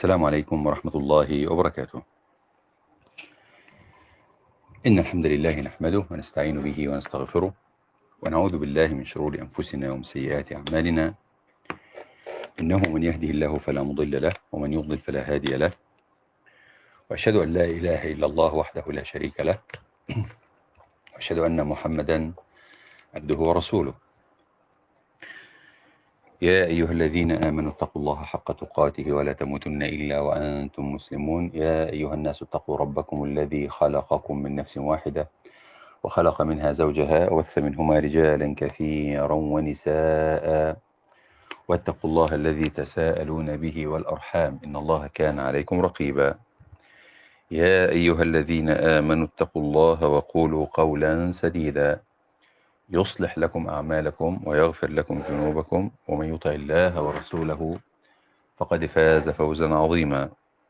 السلام عليكم ورحمة الله وبركاته إن الحمد لله نحمده ونستعين به ونستغفره ونعوذ بالله من شرور أنفسنا ومن سيئات أعمالنا إنه من يهده الله فلا مضل له ومن يضلل فلا هادي له وأشهد أن لا إله إلا الله وحده لا شريك له وأشهد أن محمدا عبده ورسوله يا أيها الذين آمنوا اتقوا الله حق تقاته ولا تموتن إلا وأنتم مسلمون يا أيها الناس اتقوا ربكم الذي خلقكم من نفس واحدة وخلق منها زوجها وبث منهما رجالا كثيرا ونساء واتقوا الله الذي تساءلون به والأرحام إن الله كان عليكم رقيبا يا أيها الذين آمنوا اتقوا الله وقولوا قولا سديدا يصلح لكم أعمالكم ويغفر لكم ذنوبكم ومن يطع الله ورسوله فقد فاز فوزا عظيما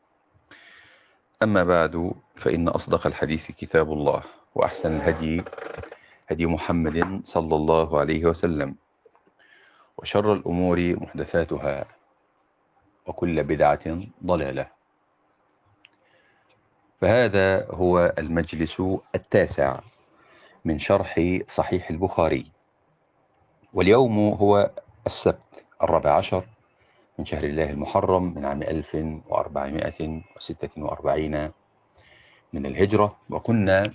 أما بعد فإن أصدق الحديث كتاب الله وأحسن الهدي هدي محمد صلى الله عليه وسلم وشر الأمور محدثاتها وكل بدعة ضلالة فهذا هو المجلس التاسع من شرح صحيح البخاري واليوم هو السبت الرابع عشر من شهر الله المحرم من عام 1446 من الهجرة وكنا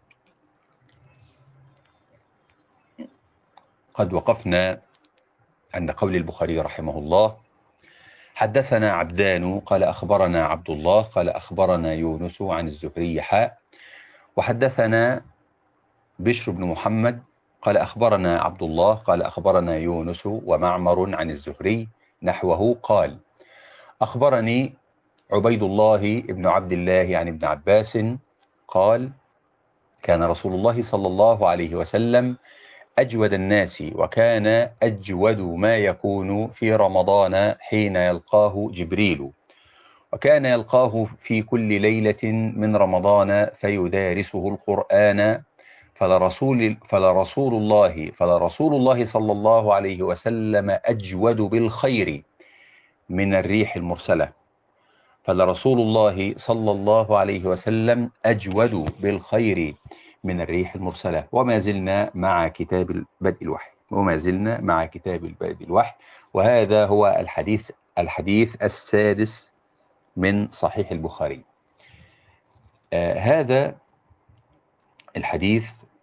قد وقفنا عند قول البخاري رحمه الله حدثنا عبدان قال أخبرنا عبد الله قال أخبرنا يونس عن الزهري حاء وحدثنا بشر بن محمد قال أخبرنا عبد الله قال أخبرنا يونس ومعمر عن الزهري نحوه قال أخبرني عبيد الله بن عبد الله عن ابن عباس قال كان رسول الله صلى الله عليه وسلم أجود الناس وكان أجود ما يكون في رمضان حين يلقاه جبريل وكان يلقاه في كل ليلة من رمضان فيدارسه القرآن فلرسول, فلرسول الله فلرسول الله صلى الله عليه وسلم أجود بالخير من الريح المرسلة فلرسول الله صلى الله عليه وسلم أجود بالخير من الريح المرسلة وما زلنا مع كتاب بدء الوحي وما زلنا مع كتاب بدء الوحي وهذا هو الحديث الحديث السادس من صحيح البخاري آه هذا الحديث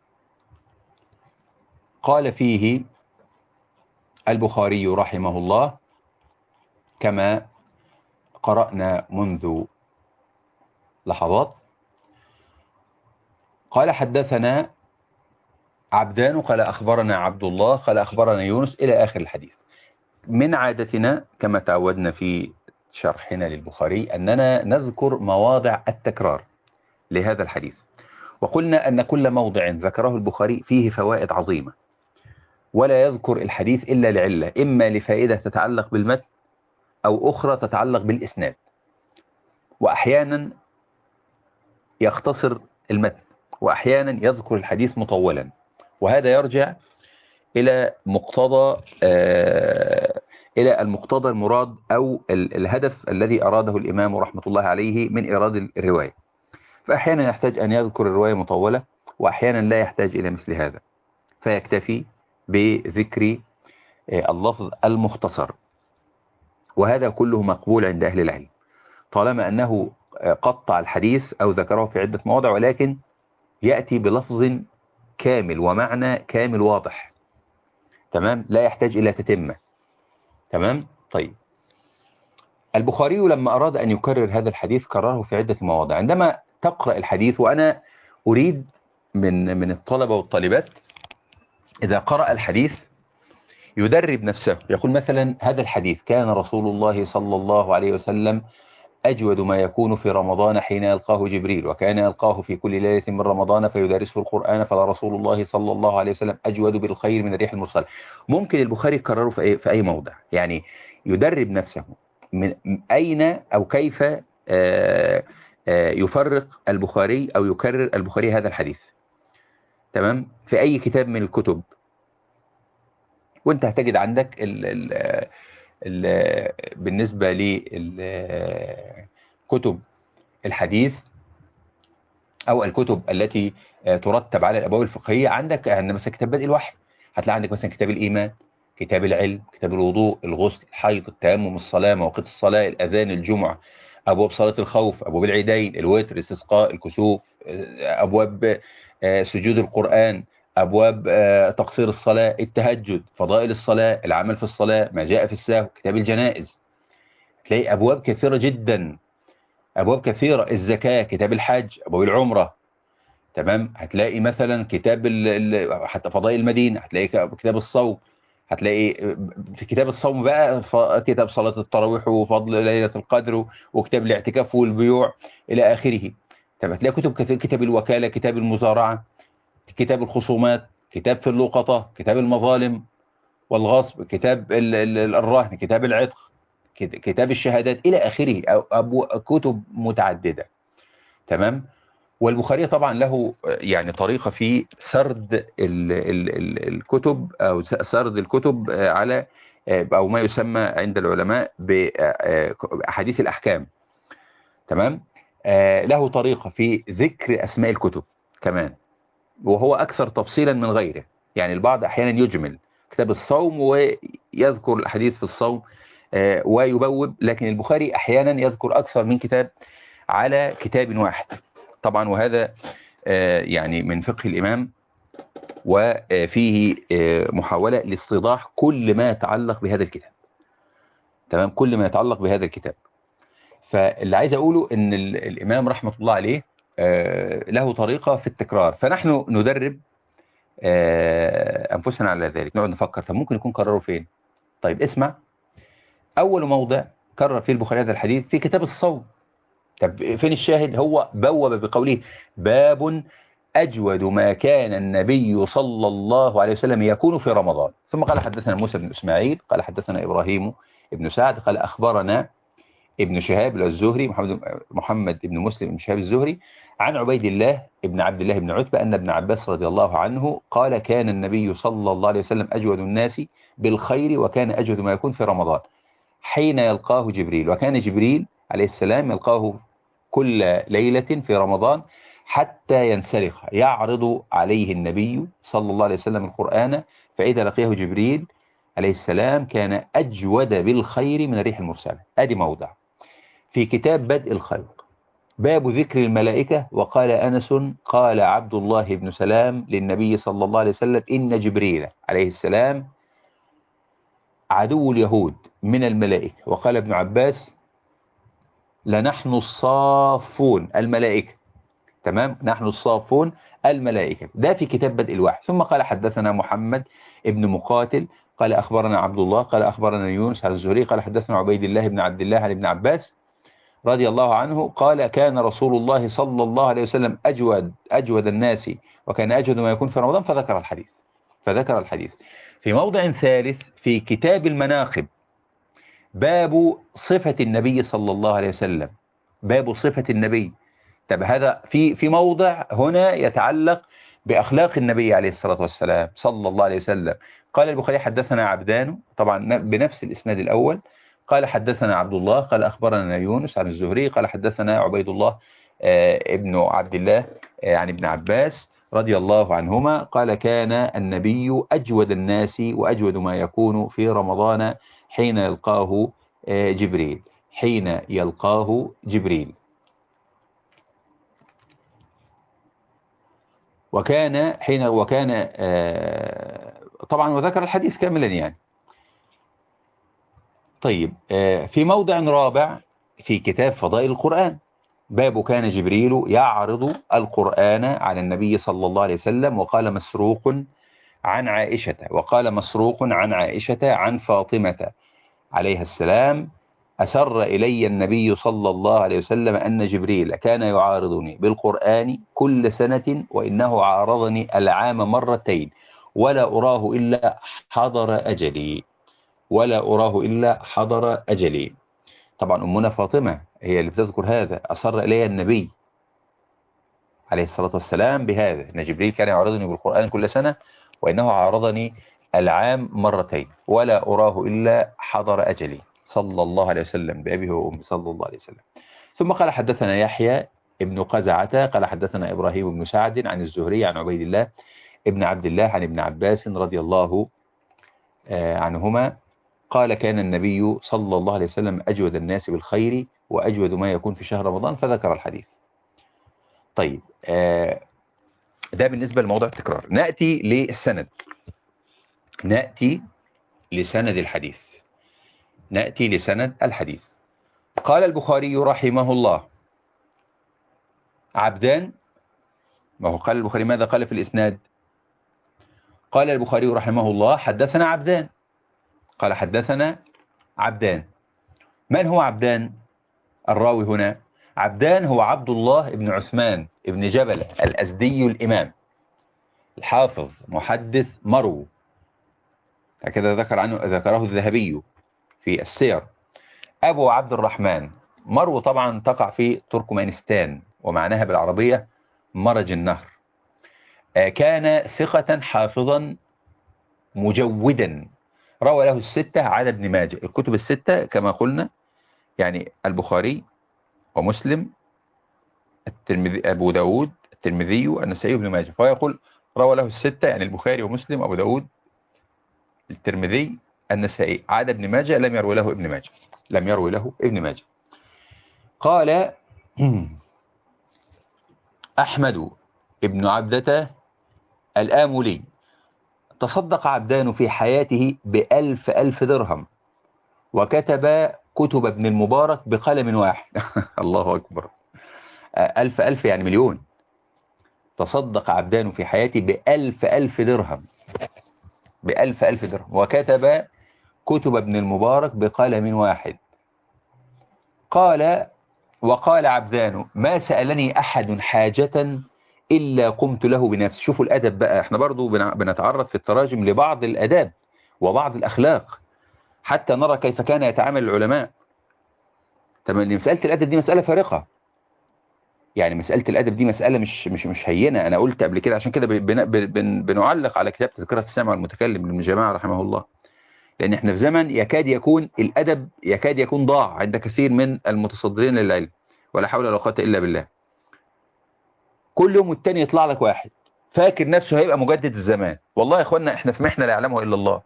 قال فيه البخاري رحمه الله كما قرأنا منذ لحظات قال حدثنا عبدان قال أخبرنا عبد الله قال أخبرنا يونس إلى آخر الحديث من عادتنا كما تعودنا في شرحنا للبخاري أننا نذكر مواضع التكرار لهذا الحديث وقلنا أن كل موضع ذكره البخاري فيه فوائد عظيمة ولا يذكر الحديث إلا لعلة إما لفائدة تتعلق بالمتن أو أخرى تتعلق بالإسناد وأحيانا يختصر المتن وأحيانا يذكر الحديث مطولا وهذا يرجع إلى مقتضى آه إلى المقتضى المراد أو الهدف الذي أراده الإمام رحمة الله عليه من إرادة الرواية فأحيانا يحتاج أن يذكر الرواية مطولة وأحيانا لا يحتاج إلى مثل هذا فيكتفي بذكر اللفظ المختصر وهذا كله مقبول عند أهل العلم طالما أنه قطع الحديث أو ذكره في عدة مواضع ولكن يأتي بلفظ كامل ومعنى كامل واضح تمام لا يحتاج إلى تتمة تمام طيب البخاري لما أراد أن يكرر هذا الحديث كرره في عدة مواضع عندما تقرأ الحديث وأنا أريد من من الطلبة والطالبات إذا قرأ الحديث يدرب نفسه يقول مثلا هذا الحديث كان رسول الله صلى الله عليه وسلم أجود ما يكون في رمضان حين يلقاه جبريل وكان يلقاه في كل ليلة من رمضان فيدرسه القرآن فلرسول الله صلى الله عليه وسلم أجود بالخير من الريح المرسلة ممكن البخاري يكرره في أي, في أي موضع يعني يدرب نفسه من أين أو كيف آآ آآ يفرق البخاري أو يكرر البخاري هذا الحديث تمام في أي كتاب من الكتب وانت هتجد عندك ال ال ال- بالنسبة لكتب الحديث أو الكتب التي آه، ترتب على الأبواب الفقهية عندك عندنا مثلا كتاب بدء الوحي هتلاقي عندك مثلا كتاب الإيمان كتاب العلم كتاب الوضوء الغسل الحيض التيمم الصلاة مواقيت الصلاة الأذان الجمعة أبواب صلاة الخوف أبواب العيدين الوتر الاستسقاء الكسوف آه، أبواب آه، سجود القرآن أبواب آه، تقصير الصلاة التهجد فضائل الصلاة العمل في الصلاة ما جاء في السهو كتاب الجنائز تلاقي أبواب كثيرة جدا أبواب كثيرة الزكاة كتاب الحج أبواب العمرة تمام هتلاقي مثلا كتاب ال... ال- حتى فضائل المدينة هتلاقي ك- كتاب الصوم هتلاقي في كتاب الصوم بقى ف... كتاب صلاة التراويح وفضل ليلة القدر و- وكتاب الاعتكاف والبيوع إلى آخره طب هتلاقي كتب كثير كتاب الوكالة كتاب المزارعة كتاب الخصومات كتاب في اللقطة كتاب المظالم والغصب كتاب ال... ال... الرهن كتاب العتق كت- كتاب الشهادات إلى آخره أو أبو... كتب متعددة تمام والبخاري طبعا له يعني طريقة في سرد ال ال ال الكتب أو س- سرد الكتب على أو ما يسمى عند العلماء بأحاديث الأحكام تمام آه، له طريقة في ذكر أسماء الكتب كمان وهو أكثر تفصيلا من غيره يعني البعض أحيانا يجمل كتاب الصوم ويذكر الحديث في الصوم آه، ويبوب لكن البخاري أحيانا يذكر أكثر من كتاب على كتاب واحد طبعا وهذا آه، يعني من فقه الإمام وفيه آه، محاولة لاستيضاح كل ما يتعلق بهذا الكتاب تمام كل ما يتعلق بهذا الكتاب فاللي عايز أقوله أن ال- الإمام رحمة الله عليه آه، له طريقة في التكرار فنحن ندرب آه، أنفسنا على ذلك نقعد نفكر فممكن يكون كرره فين طيب اسمع أول موضع كرر فيه البخاري هذا الحديث في كتاب الصوم طب فين الشاهد هو بوب بقوله باب أجود ما كان النبي صلى الله عليه وسلم يكون في رمضان ثم قال حدثنا موسى بن إسماعيل قال حدثنا إبراهيم بن سعد قال أخبرنا ابن شهاب الزهري محمد محمد بن مسلم بن شهاب الزهري عن عبيد الله ابن عبد الله بن عتبة أن ابن عباس رضي الله عنه قال كان النبي صلى الله عليه وسلم أجود الناس بالخير وكان أجود ما يكون في رمضان حين يلقاه جبريل وكان جبريل عليه السلام يلقاه كل ليلة في رمضان حتى ينسلخ يعرض عليه النبي صلى الله عليه وسلم القرآن فإذا لقيه جبريل عليه السلام كان أجود بالخير من الريح المرسلة أدي موضع في كتاب بدء الخلق باب ذكر الملائكة وقال أنس قال عبد الله بن سلام للنبي صلى الله عليه وسلم إن جبريل عليه السلام عدو اليهود من الملائكة وقال ابن عباس لنحن الصافون الملائكة تمام نحن الصافون الملائكة ده في كتاب بدء الوحي ثم قال حدثنا محمد ابن مقاتل قال أخبرنا عبد الله قال أخبرنا يونس على الزهري قال حدثنا عبيد الله بن عبد الله عن ابن عباس رضي الله عنه قال كان رسول الله صلى الله عليه وسلم أجود أجود الناس وكان أجود ما يكون في رمضان فذكر الحديث فذكر الحديث في موضع ثالث في كتاب المناقب باب صفة النبي صلى الله عليه وسلم باب صفة النبي طب هذا في في موضع هنا يتعلق بأخلاق النبي عليه الصلاة والسلام صلى الله عليه وسلم قال البخاري حدثنا عبدان طبعا بنفس الإسناد الأول قال حدثنا عبد الله قال أخبرنا يونس عن الزهري قال حدثنا عبيد الله آه، ابن عبد الله آه، عن ابن عباس رضي الله عنهما قال كان النبي أجود الناس وأجود ما يكون في رمضان حين يلقاه آه، جبريل حين يلقاه جبريل وكان حين وكان آه، طبعا وذكر الحديث كاملا يعني طيب آه، في موضع رابع في كتاب فضائل القرآن باب كان جبريل يعرض القرآن على النبي صلى الله عليه وسلم وقال مسروق عن عائشة وقال مسروق عن عائشة عن فاطمة عليها السلام أسر إلي النبي صلى الله عليه وسلم أن جبريل كان يعارضني بالقرآن كل سنة وإنه عارضني العام مرتين ولا أراه إلا حضر أجلي ولا أراه إلا حضر أجلي طبعا أمنا فاطمة هي اللي بتذكر هذا أسر إلي النبي عليه الصلاة والسلام بهذا أن جبريل كان يعارضني بالقرآن كل سنة وإنه عارضني العام مرتين ولا أراه إلا حضر أجلي صلى الله عليه وسلم بأبيه وأمه صلى الله عليه وسلم ثم قال حدثنا يحيى ابن قزعة قال حدثنا إبراهيم بن سعد عن الزهري عن عبيد الله ابن عبد الله عن ابن عباس رضي الله عنهما قال كان النبي صلى الله عليه وسلم أجود الناس بالخير وأجود ما يكون في شهر رمضان فذكر الحديث طيب ده بالنسبة لموضوع التكرار نأتي للسند نأتي لسند الحديث نأتي لسند الحديث قال البخاري رحمه الله عبدان ما هو قال البخاري ماذا قال في الإسناد قال البخاري رحمه الله حدثنا عبدان قال حدثنا عبدان من هو عبدان الراوي هنا عبدان هو عبد الله بن عثمان بن جبل الأزدي الإمام الحافظ محدث مرو هكذا ذكر عنه ذكره الذهبي في السير أبو عبد الرحمن مرو طبعا تقع في تركمانستان ومعناها بالعربية مرج النهر كان ثقة حافظا مجودا روى له الستة على ابن ماجه الكتب الستة كما قلنا يعني البخاري ومسلم الترمذي أبو داود الترمذي النسائي وابن ماجه فهو يقول روى له الستة يعني البخاري ومسلم أبو داود الترمذي النسائي عاد ابن ماجه لم يروي له ابن ماجه لم يروي له ابن ماجه قال أحمد ابن عبدة الآملي تصدق عبدان في حياته بألف ألف درهم وكتب كتب ابن المبارك بقلم واحد الله أكبر ألف ألف يعني مليون تصدق عبدان في حياته بألف ألف درهم بألف ألف درهم وكتب كتب ابن المبارك بقلم واحد قال وقال عبدان ما سألني أحد حاجة إلا قمت له بنفسي شوفوا الأدب بقى احنا برضو بنتعرض في التراجم لبعض الأداب وبعض الأخلاق حتى نرى كيف كان يتعامل العلماء تمام مسألة الأدب دي مسألة فارقة يعني مسألة الأدب دي مسألة مش مش مش هينة أنا قلت قبل كده عشان كده بن بن بنعلق على كتاب تذكرة السامع والمتكلم لابن جماعة رحمه الله لأن احنا في زمن يكاد يكون الأدب يكاد يكون ضاع عند كثير من المتصدرين للعلم ولا حول ولا قوة إلا بالله كل يوم والتاني يطلع لك واحد فاكر نفسه هيبقى مجدد الزمان والله يا اخوانا احنا في محنة لا يعلمه إلا الله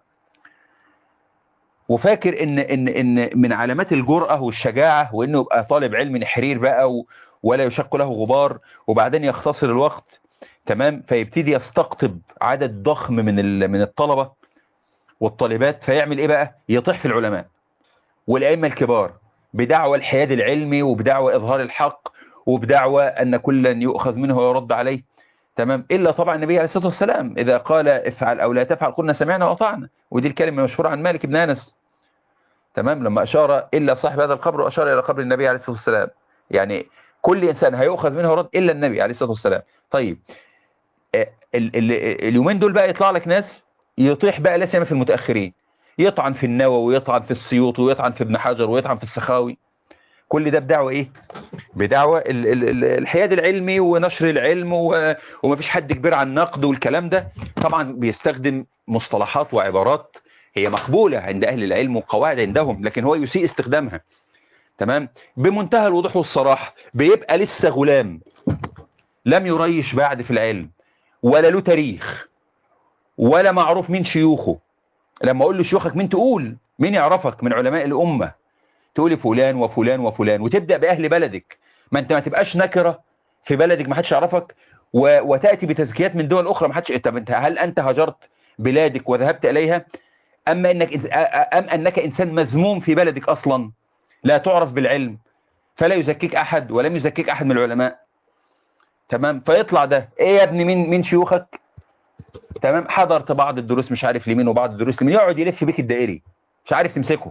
وفاكر ان ان ان من علامات الجرأة والشجاعة وانه يبقى طالب علم نحرير بقى و ولا يشق له غبار وبعدين يختصر الوقت تمام فيبتدي يستقطب عدد ضخم من من الطلبة والطالبات فيعمل ايه بقى يطيح في العلماء والائمه الكبار بدعوى الحياد العلمي وبدعوى اظهار الحق وبدعوى ان كلا يؤخذ منه ويرد عليه تمام الا طبعا النبي عليه الصلاه والسلام اذا قال افعل او لا تفعل قلنا سمعنا واطعنا ودي الكلمه مشهوره عن مالك بن انس تمام لما اشار الا صاحب هذا القبر واشار الى قبر النبي عليه الصلاه والسلام يعني كل انسان هيؤخذ منه ورد الا النبي عليه الصلاه والسلام طيب ال ال اليومين دول بقى يطلع لك ناس يطيح بقى لا سيما في المتاخرين يطعن في النووي ويطعن في السيوطي ويطعن في ابن حجر ويطعن في السخاوي كل ده بدعوة ايه بدعوة ال ال الحياد العلمي ونشر العلم ومفيش حد كبير عن النقد والكلام ده طبعا بيستخدم مصطلحات وعبارات هي مقبولة عند اهل العلم وقواعد عندهم لكن هو يسيء استخدامها تمام بمنتهى الوضوح والصراحة بيبقى لسه غلام لم يريش بعد في العلم ولا له تاريخ ولا معروف مين شيوخه لما اقول له شيوخك مين تقول مين يعرفك من علماء الامه تقولي فلان وفلان وفلان وتبدا باهل بلدك ما انت ما تبقاش نكره في بلدك ما حدش يعرفك و... وتاتي بتزكيات من دول اخرى ما حدش طب انت هل انت هجرت بلادك وذهبت اليها اما انك ام انك انسان مذموم في بلدك اصلا لا تعرف بالعلم فلا يزكيك احد ولم يزكيك احد من العلماء تمام فيطلع ده ايه يا ابني مين مين شيوخك تمام حضرت بعض الدروس مش عارف لمين وبعض الدروس لمين يقعد يلف بيك الدائري مش عارف تمسكه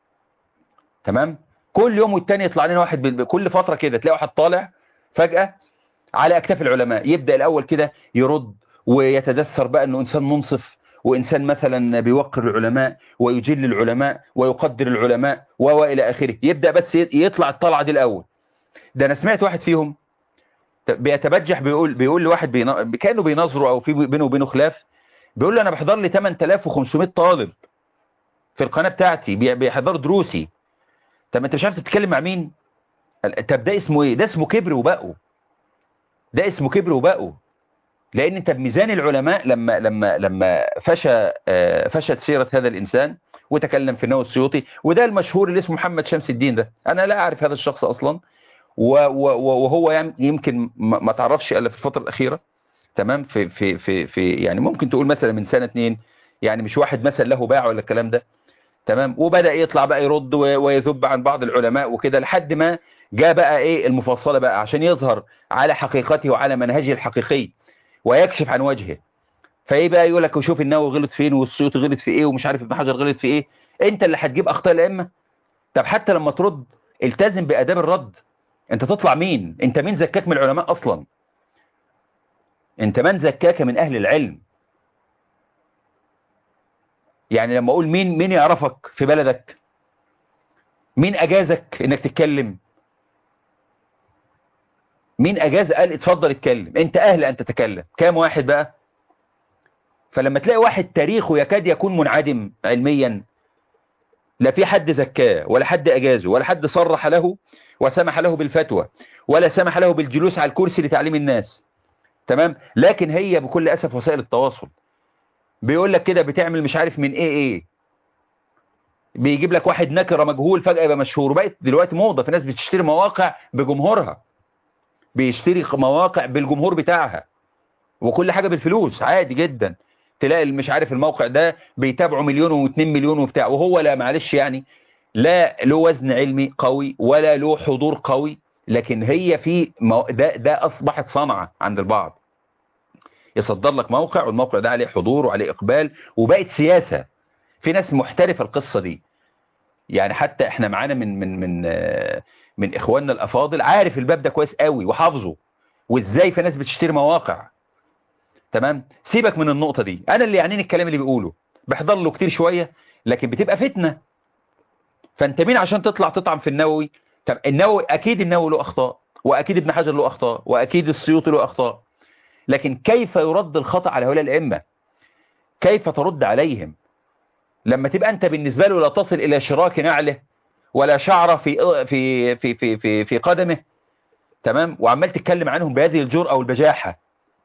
تمام كل يوم والتاني يطلع لنا واحد كل فترة كده تلاقي واحد طالع فجأة على اكتاف العلماء يبدأ الاول كده يرد ويتدثر بقى انه انسان منصف وانسان مثلا بيوقر العلماء ويجل العلماء ويقدر العلماء والى اخره يبدأ بس يطلع الطلعة دي الاول ده انا سمعت واحد فيهم بيتبجح بيقول بيقول لواحد بينا... كانوا بينظروا او في بينه وبينه خلاف بيقول له انا بحضر لي 8500 طالب في القناه بتاعتي بي- بيحضروا دروسي طب انت مش عارف تتكلم مع مين ال- طب ده اسمه ايه ده اسمه كبر وبقوا ده اسمه كبر وبقوا لان انت بميزان العلماء لما لما لما فشى آه، فشت سيره هذا الانسان وتكلم في النووي السيوطي وده المشهور اللي اسمه محمد شمس الدين ده انا لا اعرف هذا الشخص اصلا و- و- وهو يم- يمكن ما ما تعرفش الا في الفتره الاخيره تمام في في في في يعني ممكن تقول مثلا من سنه اتنين يعني مش واحد مثلا له باع ولا الكلام ده تمام وبدا يطلع بقى يرد و- ويذب عن بعض العلماء وكده لحد ما جاء بقى ايه المفصله بقى عشان يظهر على حقيقته وعلى منهجه الحقيقي ويكشف عن وجهه فايه بقى يقول لك وشوف النووي غلط فين والسيوطي غلط في ايه ومش عارف ابن حجر غلط في ايه انت اللي هتجيب اخطاء الائمه طب حتى لما ترد التزم باداب الرد انت تطلع مين انت مين زكاك من العلماء اصلا انت من زكاك من اهل العلم يعني لما اقول مين مين يعرفك في بلدك مين اجازك انك تتكلم مين اجاز قال اتفضل اتكلم انت اهل ان تتكلم كام واحد بقى فلما تلاقي واحد تاريخه يكاد يكون منعدم علميا لا في حد زكاه ولا حد اجازه ولا حد صرح له وسمح له بالفتوى ولا سمح له بالجلوس على الكرسي لتعليم الناس تمام لكن هي بكل اسف وسائل التواصل بيقول لك كده بتعمل مش عارف من ايه ايه بيجيب لك واحد نكره مجهول فجاه يبقى مشهور وبقت دلوقتي موضه في ناس بتشتري مواقع بجمهورها بيشتري مواقع بالجمهور بتاعها وكل حاجه بالفلوس عادي جدا تلاقي اللي مش عارف الموقع ده بيتابعوا مليون واتنين مليون وبتاع وهو لا معلش يعني لا له وزن علمي قوي ولا له حضور قوي لكن هي في مو... ده ده اصبحت صنعه عند البعض يصدر لك موقع والموقع ده عليه حضور وعليه اقبال وبقت سياسه في ناس محترفه القصه دي يعني حتى احنا معانا من من من آه، من اخواننا الافاضل عارف الباب ده كويس قوي وحافظه وازاي في ناس بتشتري مواقع تمام سيبك من النقطه دي انا اللي يعنيني الكلام اللي بيقوله بحضر له كتير شويه لكن بتبقى فتنه فانت مين عشان تطلع تطعن في النووي طب النووي اكيد النووي له اخطاء واكيد ابن حجر له اخطاء واكيد السيوطي له اخطاء لكن كيف يرد الخطأ على هؤلاء الائمه كيف ترد عليهم لما تبقى انت بالنسبه له لا تصل الى شراك نعله ولا شعره في في في في في, في قدمه تمام وعمال تتكلم عنهم بهذه الجرأة والبجاحة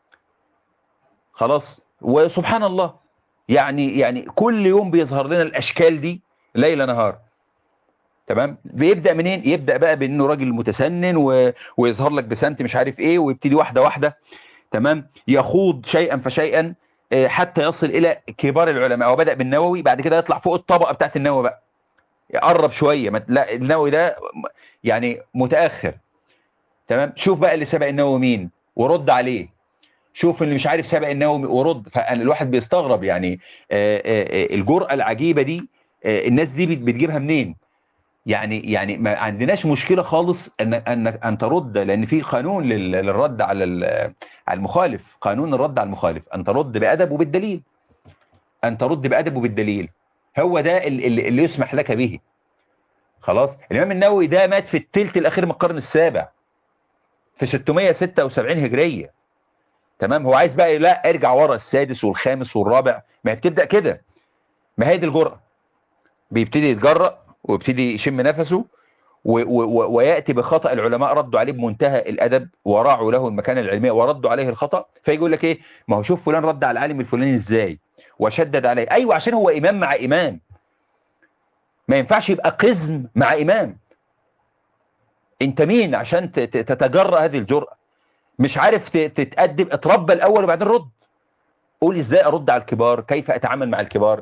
خلاص وسبحان الله يعني يعني كل يوم بيظهر لنا الاشكال دي ليل نهار تمام بيبدا منين يبدا بقى بانه راجل متسنن و... ويظهر لك بسنت مش عارف ايه ويبتدي واحده واحده تمام يخوض شيئا فشيئا آه، حتى يصل الى كبار العلماء هو بدا بالنووي بعد كده يطلع فوق الطبقه بتاعت النووي بقى يقرب شويه ما... لا النووي ده يعني متاخر تمام شوف بقى اللي سبق النووي مين ورد عليه شوف اللي مش عارف سبق النووي ورد فالواحد بيستغرب يعني آه، آه، آه، الجرأة العجيبة دي آه، الناس دي بت- بتجيبها منين يعني يعني ما عندناش مشكلة خالص ان ان ان ترد لان في قانون لل- للرد على ال- على المخالف قانون الرد على المخالف ان ترد بأدب وبالدليل ان ترد بأدب وبالدليل هو ده ال- ال- اللي يسمح لك به خلاص الامام النووي ده مات في الثلث الاخير من القرن السابع في 676 هجرية تمام هو عايز بقى لا ارجع ورا السادس والخامس والرابع ما هي بتبدأ كده ما هي دي الجرأة بيبتدي يتجرأ ويبتدي يشم نفسه و و و ويأتي بخطأ العلماء ردوا عليه بمنتهى الأدب وراعوا له المكانة العلمية وردوا عليه الخطأ فيجي يقول لك ايه ما هو شوف فلان رد على العالم الفلاني ازاي وشدد عليه ايوه عشان هو امام مع امام ما ينفعش يبقى قزم مع امام انت مين عشان ت- ت- تتجرأ هذه الجرأة مش عارف ت- تتأدب اتربى الاول وبعدين رد قول ازاي ارد على الكبار كيف اتعامل مع الكبار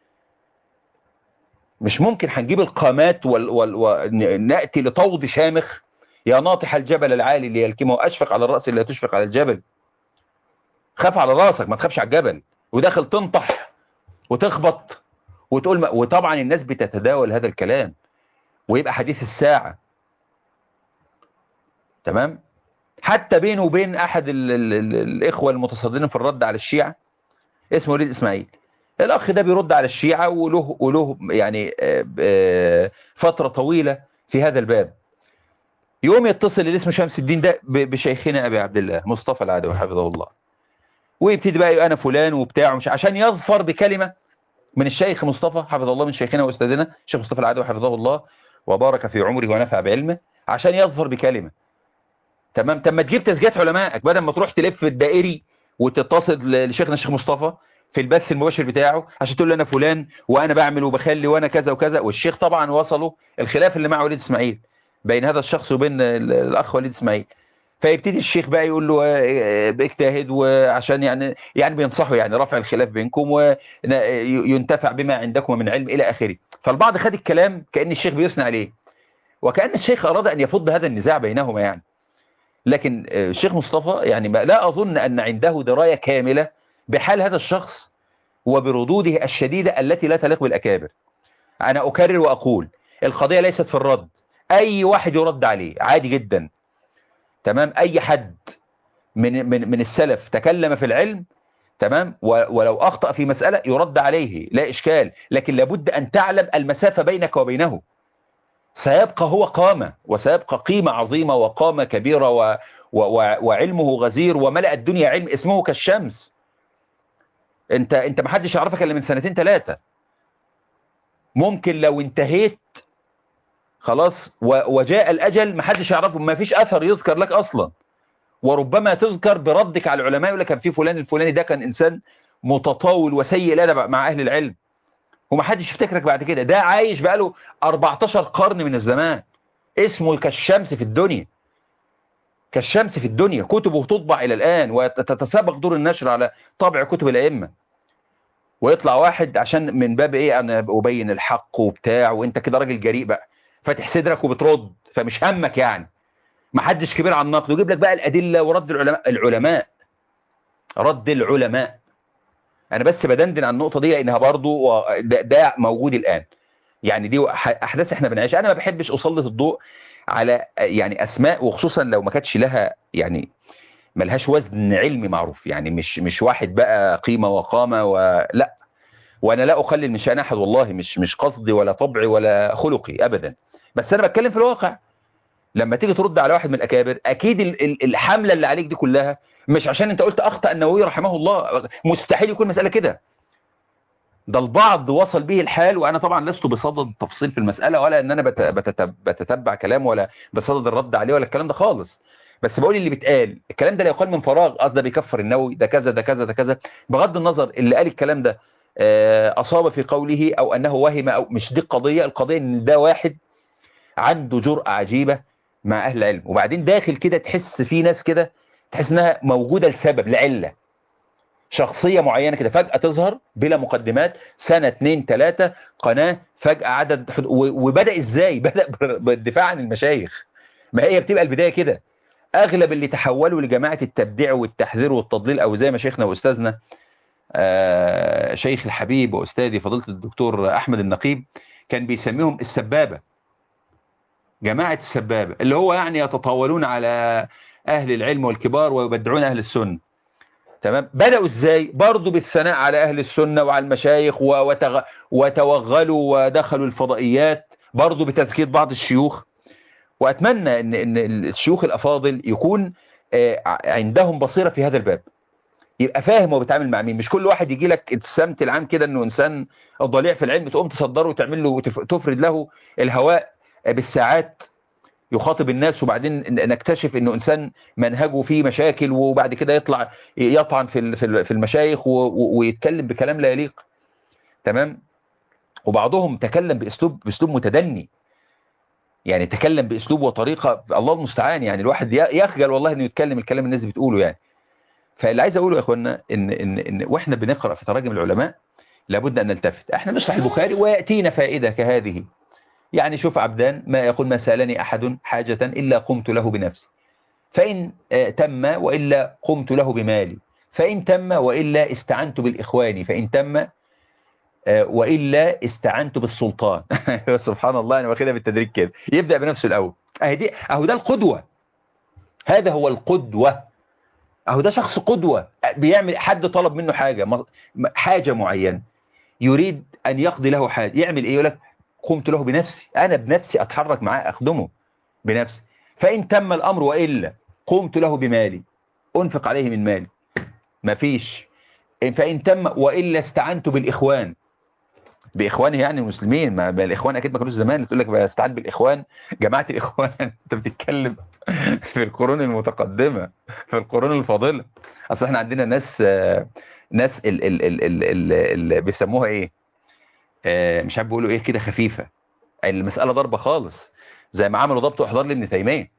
مش ممكن هنجيب القامات وال... وال... ونأتي لطود شامخ يا ناطح الجبل العالي ليلكمه واشفق على الرأس اللي تشفق على الجبل خاف على راسك ما تخافش على الجبل وداخل تنطح وتخبط وتقول ما... وطبعا الناس بتتداول هذا الكلام ويبقى حديث الساعة تمام حتى بينه وبين احد ال... ال... ال... الاخوة المتصدرين في الرد على الشيعة اسمه وليد اسماعيل الاخ ده بيرد على الشيعة وله وله يعني آه، آه، فترة طويلة في هذا الباب يوم يتصل اللي اسمه شمس الدين ده ب- بشيخنا ابي عبد الله مصطفى العدوي حفظه الله ويبتدي بقى انا فلان وبتاع مش عشان يظفر بكلمة من الشيخ مصطفى حفظ الله من شيخنا واستاذنا الشيخ مصطفى العدوي حفظه الله وبارك في عمره ونفع بعلمه عشان يظفر بكلمة تمام طب ما تجيب تسجيلات علمائك بدل ما تروح تلف الدائري وتتصل لشيخنا الشيخ مصطفى في البث المباشر بتاعه عشان تقول له انا فلان وانا بعمل وبخلي وانا كذا وكذا والشيخ طبعا وصلوا الخلاف اللي مع وليد اسماعيل بين هذا الشخص وبين الاخ وليد اسماعيل فيبتدي الشيخ بقى يقول له اجتهد وعشان يعني يعني بينصحه يعني رفع الخلاف بينكم وينتفع بما عندكم من علم الى اخره فالبعض خد الكلام كأن الشيخ بيثنى عليه وكأن الشيخ أراد أن يفض هذا النزاع بينهما يعني لكن الشيخ مصطفى يعني لا أظن أن عنده دراية كاملة بحال هذا الشخص وبردوده الشديدة التي لا تليق بالأكابر أنا أكرر وأقول القضية ليست في الرد أي واحد يرد عليه عادي جدا تمام أي حد من, من, من السلف تكلم في العلم تمام ولو أخطأ في مسألة يرد عليه لا إشكال لكن لابد أن تعلم المسافة بينك وبينه سيبقى هو قامة وسيبقى قيمة عظيمة وقامة كبيرة و و و وعلمه غزير وملأ الدنيا علم اسمه كالشمس انت انت ما حدش يعرفك الا من سنتين ثلاثة ممكن لو انتهيت خلاص وجاء الاجل ما حدش يعرفه ما فيش اثر يذكر لك اصلا وربما تذكر بردك على العلماء يقول لك كان في فلان الفلاني ده كان انسان متطاول وسيء الادب مع اهل العلم وما حدش يفتكرك بعد كده ده عايش بقاله 14 قرن من الزمان اسمه كالشمس في الدنيا كالشمس في الدنيا كتبه تطبع إلى الآن وتتسابق دور النشر على طبع كتب الأئمة ويطلع واحد عشان من باب ايه انا ابين الحق وبتاع وانت كده راجل جريء بقى فاتح صدرك وبترد فمش همك يعني ما حدش كبير على النقد ويجيب لك بقى الأدلة ورد العلماء العلماء رد العلماء انا بس بدندن عن النقطة دي لانها برضو ده, ده موجود الان يعني دي احداث احنا بنعيشها انا ما بحبش اسلط الضوء على يعني اسماء وخصوصا لو ما كانتش لها يعني ملهاش وزن علمي معروف يعني مش مش واحد بقى قيمة وقامة ولا وانا لا اقلل من شأن احد والله مش مش قصدي ولا طبعي ولا خلقي ابدا بس انا بتكلم في الواقع لما تيجي ترد على واحد من الاكابر اكيد الحملة اللي عليك دي كلها مش عشان انت قلت اخطأ النووي رحمه الله مستحيل يكون مسألة كده ده البعض وصل به الحال وانا طبعا لست بصدد التفصيل في المسألة ولا ان انا بتتبع كلام ولا بصدد الرد عليه ولا الكلام ده خالص بس بقول اللي بيتقال الكلام ده لا يقال من فراغ قصد ده بيكفر النووي ده كذا ده كذا ده كذا بغض النظر اللي قال الكلام ده اصاب في قوله او انه وهم او مش دي القضية القضية ان ده واحد عنده جرأة عجيبة مع اهل العلم وبعدين داخل كده تحس في ناس كده تحس انها موجودة لسبب لعلة شخصية معينة كده فجأة تظهر بلا مقدمات سنة اتنين تلاتة قناة فجأة عدد وبدأ ازاي بدأ بالدفاع عن المشايخ ما هي بتبقى البداية كده اغلب اللي تحولوا لجماعة التبديع والتحذير والتضليل او زي ما شيخنا واستاذنا آه شيخ الحبيب واستاذي فضيلة الدكتور احمد النقيب كان بيسميهم السبابة جماعة السبابة اللي هو يعني يتطاولون على اهل العلم والكبار ويبدعون اهل السنة تمام بدأوا ازاي برضو بالثناء على اهل السنة وعلى المشايخ وتغ... وتوغلوا ودخلوا الفضائيات برضو بتزكية بعض الشيوخ واتمنى ان, إن الشيوخ الافاضل يكون عندهم بصيرة في هذا الباب يبقى فاهم هو بيتعامل مع مين مش كل واحد يجي لك السمت العام كده انه انسان ضليع في العلم تقوم تصدره وتعمل له وتفرد له الهواء بالساعات يخاطب الناس وبعدين نكتشف انه انسان منهجه فيه مشاكل وبعد كده يطلع يطعن في في المشايخ ويتكلم بكلام لا يليق تمام وبعضهم تكلم باسلوب باسلوب متدني يعني تكلم باسلوب وطريقه الله المستعان يعني الواحد يخجل والله انه يتكلم الكلام الناس بتقوله يعني فاللي عايز اقوله يا اخوانا ان ان ان واحنا بنقرا في تراجم العلماء لابد ان نلتفت احنا نشرح البخاري وياتينا فائده كهذه يعني شوف عبدان ما يقول ما سألني أحد حاجة إلا قمت له بنفسي فإن تم وإلا قمت له بمالي فإن تم وإلا استعنت بالإخوان فإن تم وإلا استعنت بالسلطان سبحان الله أنا واخدها بالتدريج كده يبدأ بنفسه الأول أهو, دي أهو ده القدوة هذا هو القدوة أهو ده شخص قدوة بيعمل حد طلب منه حاجة حاجة معينة يريد أن يقضي له حاجة يعمل إيه يقول لك قمت له بنفسي أنا بنفسي أتحرك معاه أخدمه بنفسي فإن تم الأمر وإلا قمت له بمالي أنفق عليه من مالي مفيش فإن تم وإلا استعنت بالإخوان بإخوانه يعني المسلمين ما ما الإخوان أكيد ما كانوش زمان تقول لك بستعان بالإخوان جماعة الإخوان أنت بتتكلم في القرون المتقدمة في القرون الفاضلة أصل احنا عندنا ناس آه، ناس ال ال ال ال ال ال بيسموها إيه آه، مش عارف بيقولوا إيه كده خفيفة المسألة ضربة خالص زي ما عملوا ضبط واحضار لابن تيمية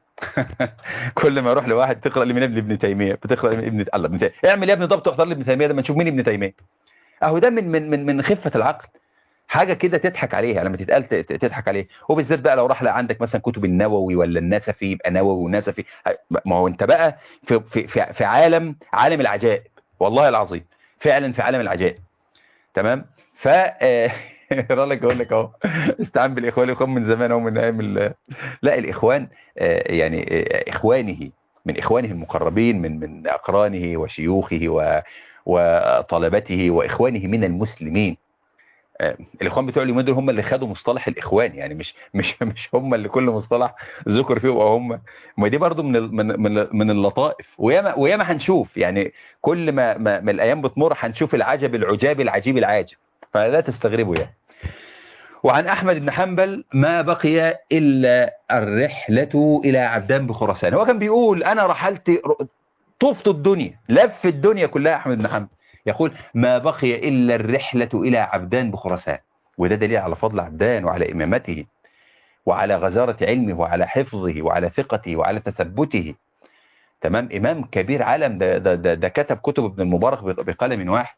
كل ما يروح لواحد تقرأ لي من ابن ابن تيمية بتقرأ من ابن الله ابن تيمية اعمل يا ابني ضبط واحضار لابن تيمية لما نشوف مين ابن تيمية اهو ده من من من من خفة العقل حاجة كده تضحك عليها لما تتقال ت- ت- تضحك عليه وبالذات بقى لو راح لقى عندك مثلا كتب النووي ولا النسفي يبقى نووي ونسفي ما هو انت بقى في في في, في عالم عالم العجائب والله العظيم فعلا في عالم العجائب تمام ف رالك اقول لك اهو استعان بالاخوان الاخوان من زمان اهو من ايام ال- لا الاخوان آه، يعني آه، اخوانه من اخوانه المقربين من من اقرانه وشيوخه و وطلبته واخوانه من المسلمين آه، الاخوان بتوع اليومين دول هم اللي خدوا مصطلح الاخوان يعني مش مش مش هم اللي كل مصطلح ذكر فيه يبقى هم ما دي برضو من ال- من من من اللطائف وياما وياما هنشوف يعني كل ما ما, ما الايام بتمر هنشوف العجب العجاب العجيب العاجب فلا تستغربوا يعني وعن احمد بن حنبل ما بقي الا الرحله الى عبدان بخراسان هو كان بيقول انا رحلت طفت الدنيا لف الدنيا كلها احمد بن حنبل يقول ما بقي إلا الرحلة إلى عبدان بخراسان وده دليل على فضل عبدان وعلى إمامته وعلى غزارة علمه وعلى حفظه وعلى ثقته وعلى تثبته تمام إمام كبير عالم ده, ده, ده, ده كتب كتب ابن المبارك بقلم واحد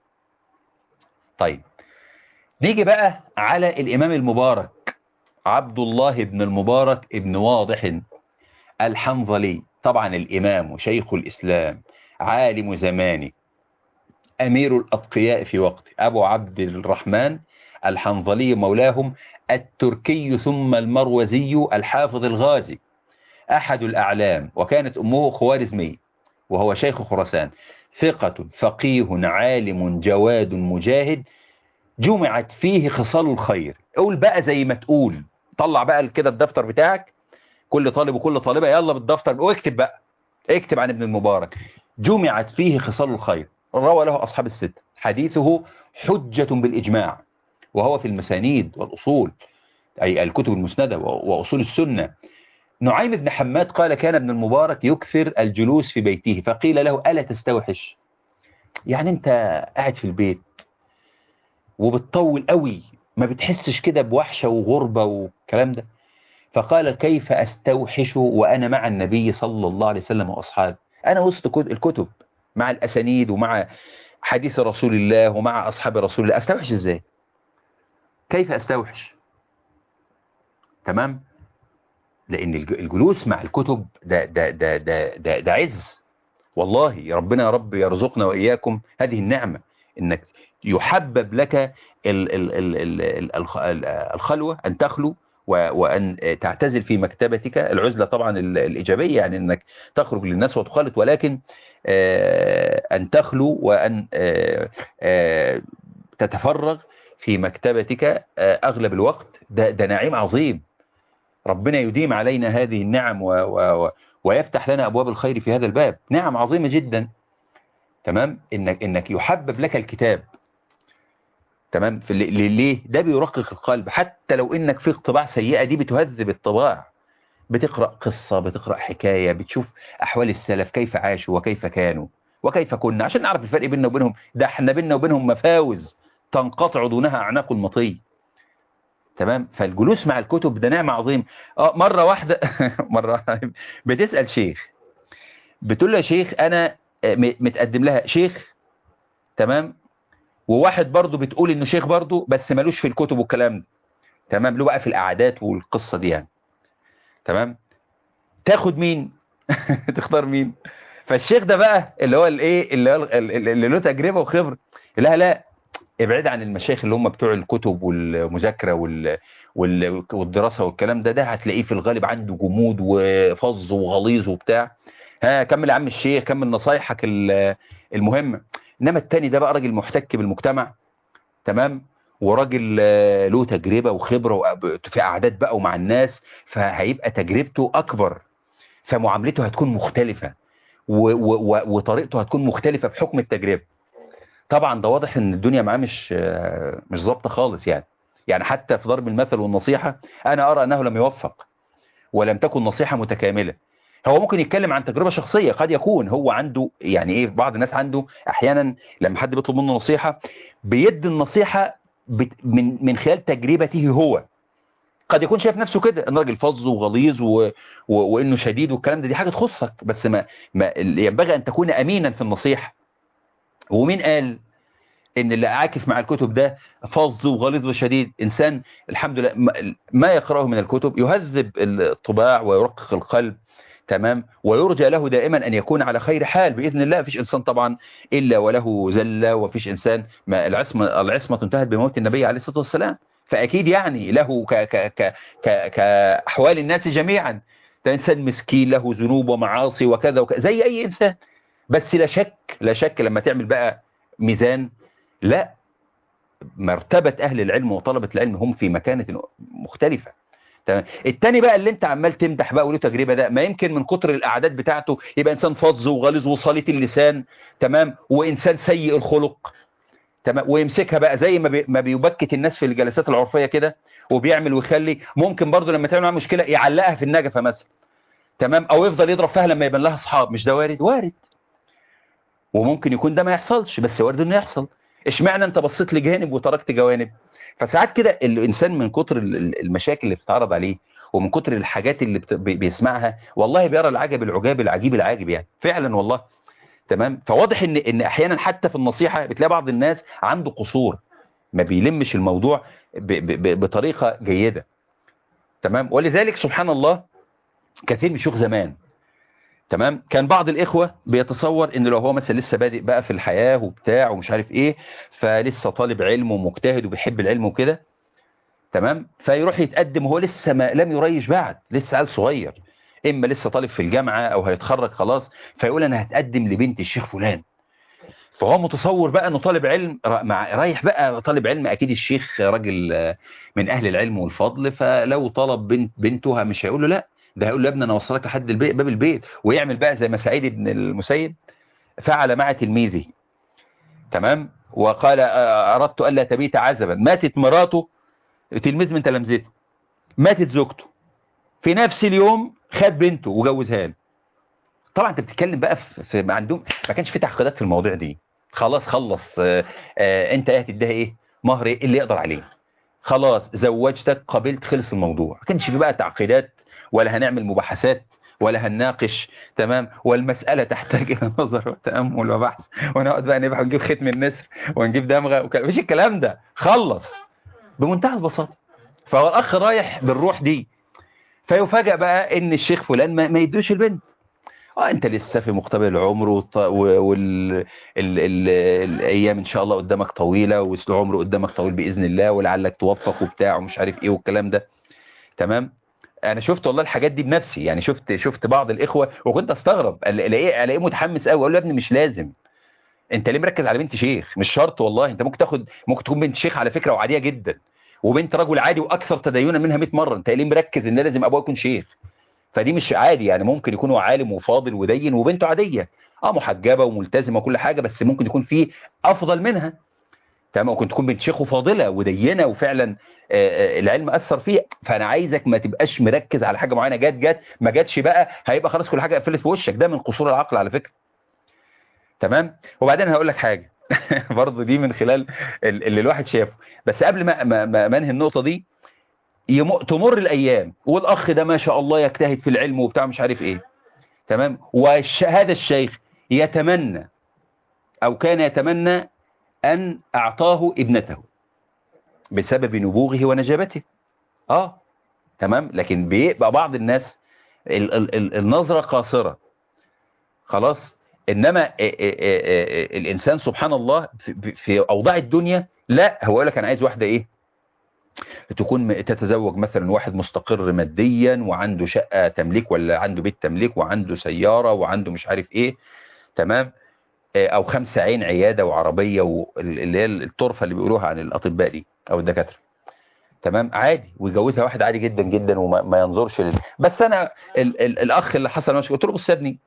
طيب نيجي بقى على الإمام المبارك عبد الله بن المبارك ابن واضح الحنظلي طبعا الإمام وشيخ الإسلام عالم زمانه أمير الأتقياء في وقته أبو عبد الرحمن الحنظلي مولاهم التركي ثم المروزي الحافظ الغازي أحد الأعلام وكانت أمه خوارزمي وهو شيخ خراسان ثقة فقيه عالم جواد مجاهد جمعت فيه خصال الخير قول بقى زي ما تقول طلع بقى كده الدفتر بتاعك كل طالب وكل طالبة يلا بالدفتر واكتب بقى اكتب عن ابن المبارك جمعت فيه خصال الخير روى له أصحاب الستة حديثه حجة بالإجماع وهو في المسانيد والأصول أي الكتب المسندة وأصول السنة نعيم بن حماد قال كان ابن المبارك يكثر الجلوس في بيته فقيل له ألا تستوحش يعني أنت قاعد في البيت وبتطول قوي ما بتحسش كده بوحشة وغربة والكلام ده فقال كيف أستوحش وأنا مع النبي صلى الله عليه وسلم وأصحابه أنا وسط الكتب مع الأسانيد ومع حديث رسول الله ومع أصحاب رسول الله أستوحش إزاي كيف أستوحش تمام لأن الجلوس مع الكتب ده, ده, ده, ده, ده, ده عز والله ربنا يا رب يرزقنا وإياكم هذه النعمة إنك يحبب لك ال ال ال ال الخلوة أن تخلو وأن تعتزل في مكتبتك العزلة طبعا الإيجابية يعني أنك تخرج للناس وتخالط ولكن أن تخلو وأن تتفرغ في مكتبتك أغلب الوقت ده, ده نعيم عظيم ربنا يديم علينا هذه النعم و و ويفتح لنا أبواب الخير في هذا الباب نعم عظيمة جدا تمام إنك, إنك يحبب لك الكتاب تمام في ليه ده بيرقق القلب حتى لو إنك في طباع سيئة دي بتهذب الطباع بتقرأ قصة بتقرأ حكاية بتشوف أحوال السلف كيف عاشوا وكيف كانوا وكيف كنا عشان نعرف الفرق بيننا وبينهم ده احنا بيننا وبينهم مفاوز تنقطع دونها أعناق المطي تمام فالجلوس مع الكتب ده نعمة عظيم اه مرة واحدة مرة بتسأل شيخ بتقول له يا شيخ أنا متقدم لها شيخ تمام وواحد برضه بتقول انه شيخ برضه بس ملوش في الكتب والكلام ده تمام له بقى في القعدات والقصة دي يعني تمام تاخد مين تختار مين فالشيخ ده بقى اللي هو الايه اللي هو اللي له تجربه وخبره لا لا ابعد عن المشايخ اللي هم بتوع الكتب والمذاكره وال... وال... والدراسه والكلام ده ده هتلاقيه في الغالب عنده جمود وفظ وغليظ وبتاع ها كمل يا عم الشيخ كمل نصايحك المهمه انما التاني ده بقى راجل محتك بالمجتمع تمام وراجل له تجربة وخبرة في قعدات بقى ومع الناس فهيبقى تجربته أكبر فمعاملته هتكون مختلفة و و و وطريقته هتكون مختلفة بحكم التجربة طبعا ده واضح ان الدنيا معاه مش مش ظابطه خالص يعني يعني حتى في ضرب المثل والنصيحة انا ارى انه لم يوفق ولم تكن نصيحة متكاملة هو ممكن يتكلم عن تجربة شخصية قد يكون هو عنده يعني ايه بعض الناس عنده احيانا لما حد بيطلب منه نصيحة بيدي النصيحة من من خلال تجربته هو قد يكون شايف نفسه كده ان راجل فظ وغليظ و... و... وانه شديد والكلام ده دي حاجه تخصك بس ما, ما ينبغي ان تكون امينا في النصيحه ومين قال ان اللي عاكف مع الكتب ده فظ وغليظ وشديد انسان الحمد لله ما يقراه من الكتب يهذب الطباع ويرقق القلب تمام ويرجى له دائما أن يكون على خير حال بإذن الله فيش إنسان طبعا إلا وله زلة وفيش إنسان ما العصمة, العصمة انتهت بموت النبي عليه الصلاة والسلام فأكيد يعني له ك ك ك ك كأحوال الناس جميعا ده إنسان مسكين له ذنوب ومعاصي وكذا وكذا زي أي إنسان بس لا شك لا شك لما تعمل بقى ميزان لا مرتبة أهل العلم وطلبة العلم هم في مكانة مختلفة تمام التاني بقى اللي انت عمال تمدح بقى وله تجربة ده ما يمكن من كتر الاعداد بتاعته يبقى انسان فظ وغليظ وصليت اللسان تمام وانسان سيء الخلق تمام ويمسكها بقى زي ما بي ما بيبكت الناس في الجلسات العرفية كده وبيعمل ويخلي ممكن برضه لما تعمل معاه مشكلة يعلقها في النجفة مثلا تمام او يفضل يضرب فيها لما يبان لها اصحاب مش ده وارد وارد وممكن يكون ده ما يحصلش بس وارد انه يحصل اشمعنى انت بصيت لجانب وتركت جوانب فساعات كده الانسان من كتر المشاكل اللي بتتعرض عليه ومن كتر الحاجات اللي بيسمعها والله بيرى العجب العجاب العجيب العاجب يعني فعلا والله تمام فواضح ان ان احيانا حتى في النصيحه بتلاقي بعض الناس عنده قصور ما بيلمش الموضوع ب ب بطريقه جيده تمام ولذلك سبحان الله كثير من شيوخ زمان تمام كان بعض الإخوة بيتصور ان لو هو مثلا لسه بادئ بقى في الحياة وبتاع ومش عارف ايه فلسه طالب علم ومجتهد وبيحب العلم وكده تمام فيروح يتقدم وهو لسه ما لم يريش بعد لسه عيل صغير اما لسه طالب في الجامعة او هيتخرج خلاص فيقول انا هتقدم لبنت الشيخ فلان فهو متصور بقى انه طالب علم مع رايح بقى طالب علم اكيد الشيخ راجل من اهل العلم والفضل فلو طلب بنت بنته مش هيقول له لا ده هيقول له يا ابني انا اوصلك لحد البيت باب البيت ويعمل بقى زي ما سعيد بن المسيب فعل مع تلميذه تمام وقال اردت الا تبيت عزبا ماتت مراته تلميذ من تلامذته ماتت زوجته في نفس اليوم خد بنته وجوزها له طبعا انت بتتكلم بقى في, في عندهم ما كانش في تعقيدات في المواضيع دي خلاص خلص آآ آآ انت ايه هتديها ايه مهر ايه اللي يقدر عليه خلاص زوجتك قبلت خلص الموضوع ما كانش في بقى تعقيدات ولا هنعمل مباحثات ولا هنناقش تمام والمسألة تحتاج إلى نظر وتأمل وبحث ونقعد بقى نبحث ونجيب ختم النسر ونجيب دمغة وكلام مش الكلام ده خلص بمنتهى البساطة فهو الأخ رايح بالروح دي فيفاجأ بقى إن الشيخ فلان ما, ما يدوش البنت اه انت لسه في مقتبل العمر والايام ان شاء الله قدامك طويلة والعمر قدامك طويل بإذن الله ولعلك توفق وبتاع ومش عارف ايه والكلام ده تمام انا شفت والله الحاجات دي بنفسي يعني شفت شفت بعض الاخوه وكنت استغرب الاقيه الاقيه متحمس قوي اقول له يا ابني مش لازم انت ليه مركز على بنت شيخ مش شرط والله انت ممكن تاخد ممكن تكون بنت شيخ على فكره وعاديه جدا وبنت رجل عادي واكثر تدينا منها 100 مره انت ليه مركز ان لازم ابوها يكون شيخ فدي مش عادي يعني ممكن يكون هو عالم وفاضل ودين وبنته عاديه اه محجبه وملتزمه وكل حاجه بس ممكن يكون في افضل منها تمام ممكن تكون بنت شيخ وفاضله ودينه وفعلا العلم اثر فيه فانا عايزك ما تبقاش مركز على حاجه معينه جت جت ما جاتش بقى هيبقى خلاص كل حاجه قفلت في وشك ده من قصور العقل على فكره تمام وبعدين هقول لك حاجه برضه دي من خلال اللي الواحد شافه بس قبل ما ما, ما منهي النقطه دي تمر الايام والاخ ده ما شاء الله يجتهد في العلم وبتاع مش عارف ايه تمام وهذا الشيخ يتمنى او كان يتمنى أن أعطاه ابنته بسبب نبوغه ونجابته آه تمام لكن بيبقى بعض الناس ال ال ال النظرة قاصرة خلاص إنما ال ال الإنسان سبحان الله في, في أوضاع الدنيا لا هو يقول لك أنا عايز واحدة إيه تكون تتزوج مثلا واحد مستقر ماديا وعنده شقة تمليك ولا عنده بيت تمليك وعنده سيارة وعنده مش عارف إيه تمام او خمسة عين عيادة وعربية واللي هي الطرفة اللي بيقولوها عن الاطباء دي او الدكاترة تمام عادي ويجوزها واحد عادي جدا جدا وما ينظرش لل... بس انا ال ال الاخ اللي حصل مشكله قلت له بص يا ابني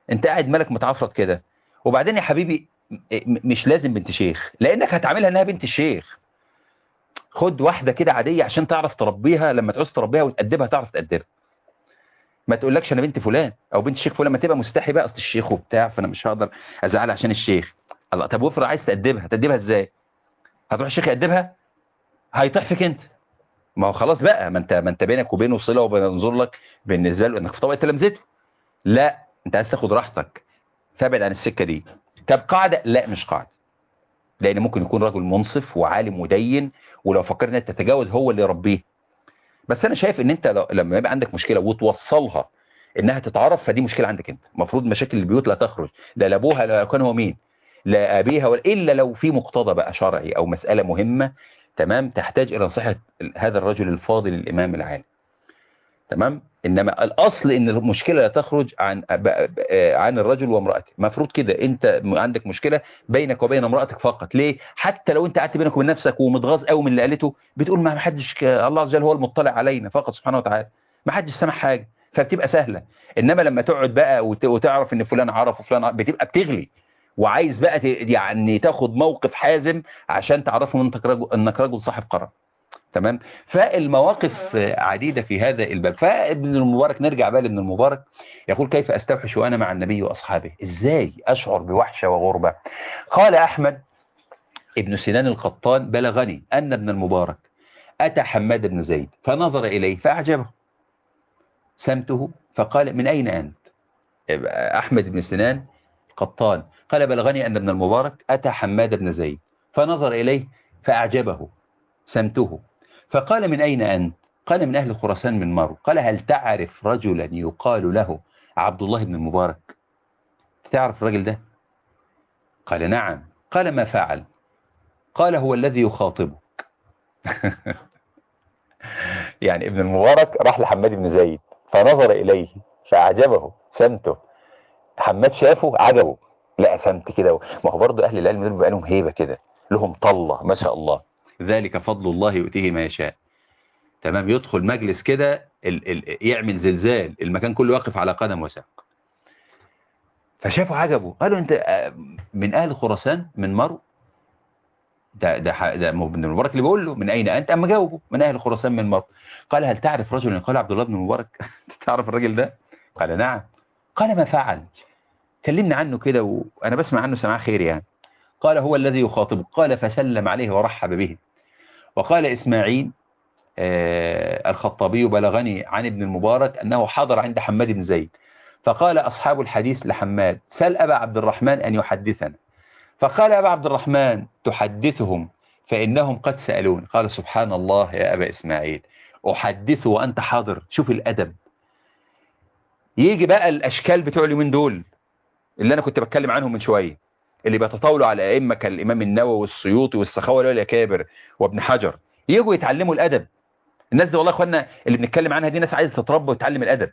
انت قاعد مالك متعفرط كده وبعدين يا حبيبي مش لازم بنت شيخ لانك هتعاملها انها بنت الشيخ خد واحدة كده عادية عشان تعرف تربيها لما تعوز تربيها وتأدبها تعرف تأدبها ما تقولكش انا بنت فلان او بنت الشيخ فلان ما تبقى مستحي بقى اصل الشيخ وبتاع فانا مش هقدر ازعل عشان الشيخ الله طب وافرض عايز تأدبها تأدبها ازاي هتروح الشيخ يأدبها هيطيح فيك انت ما هو خلاص بقى ما انت ما انت بينك وبينه صله وبينظر لك بالنسبه له انك في طبقه تلامذته لا انت عايز تاخد راحتك فابعد عن السكه دي طب قاعده لا مش قاعده لان ممكن يكون رجل منصف وعالم مدين ولو فكرت انك تتجاوز هو اللي يربيه بس انا شايف ان انت لما يبقى عندك مشكله وتوصلها انها تتعرف فدي مشكله عندك انت المفروض مشاكل البيوت لا تخرج لا لابوها لا كان هو مين لا ابيها ولا الا لو في مقتضى بقى شرعي او مساله مهمه تمام تحتاج الى نصيحه هذا الرجل الفاضل الامام العالم تمام انما الاصل ان المشكله لا تخرج عن عن الرجل وامراته المفروض كده انت عندك مشكله بينك وبين امراتك فقط ليه حتى لو انت قعدت بينك وبين نفسك ومتغاظ قوي من اللي قالته بتقول ما حدش الله عز وجل هو المطلع علينا فقط سبحانه وتعالى ما حدش سمع حاجه فبتبقى سهله انما لما تقعد بقى وتعرف ان فلان عرف وفلان عرف بتبقى بتغلي وعايز بقى يعني تاخد موقف حازم عشان تعرفه انك رجل انك رجل صاحب قرار تمام فالمواقف عديدة في هذا الباب فابن المبارك نرجع بقى لابن المبارك يقول كيف استوحش وانا مع النبي واصحابه ازاي اشعر بوحشة وغربة قال احمد ابن سنان القطان بلغني ان ابن المبارك اتى حماد بن زيد فنظر اليه فاعجبه سمته فقال من اين انت احمد بن سنان قطان قال بلغني ان ابن المبارك اتى حماد بن زيد فنظر اليه فاعجبه سمته فقال من أين أنت قال من أهل خراسان من مرو قال هل تعرف رجلا يقال له عبد الله بن المبارك تعرف الرجل ده قال نعم قال ما فعل قال هو الذي يخاطبك يعني ابن المبارك راح لحماد بن زيد فنظر إليه فأعجبه سمته حماد شافه عجبه لا سمت كده ما هو برضه أهل العلم دول بيبقى لهم هيبة كده لهم طلة ما شاء الله ذلك فضل الله يؤتيه ما يشاء تمام يدخل مجلس كده ال ال يعمل زلزال المكان كله واقف على قدم وساق فشافوا عجبه قالوا انت من اهل خراسان من مرو ده ده ده ابن المبارك اللي بيقول له من اين انت اما جاوبه من اهل خراسان من مرو قال هل تعرف رجلا قال عبد الله بن المبارك تعرف الراجل ده قال نعم قال ما فعل كلمنا عنه كده وانا بسمع عنه سماع خير يعني قال هو الذي يخاطبه قال فسلم عليه ورحب به وقال إسماعيل آه الخطابي بلغني عن ابن المبارك أنه حضر عند حماد بن زيد فقال أصحاب الحديث لحماد سل أبا عبد الرحمن أن يحدثنا فقال أبا عبد الرحمن تحدثهم فإنهم قد سألون قال سبحان الله يا أبا إسماعيل أحدث وأنت حاضر شوف الأدب يجي بقى الأشكال بتوع اليومين دول اللي أنا كنت بتكلم عنهم من شوية اللي بيتطاولوا على أئمة كالإمام النووي والسيوطي والسخاوي والأكابر وابن حجر يجوا يتعلموا الأدب الناس دي والله اخوانا اللي بنتكلم عنها دي ناس عايزه تتربى وتتعلم الأدب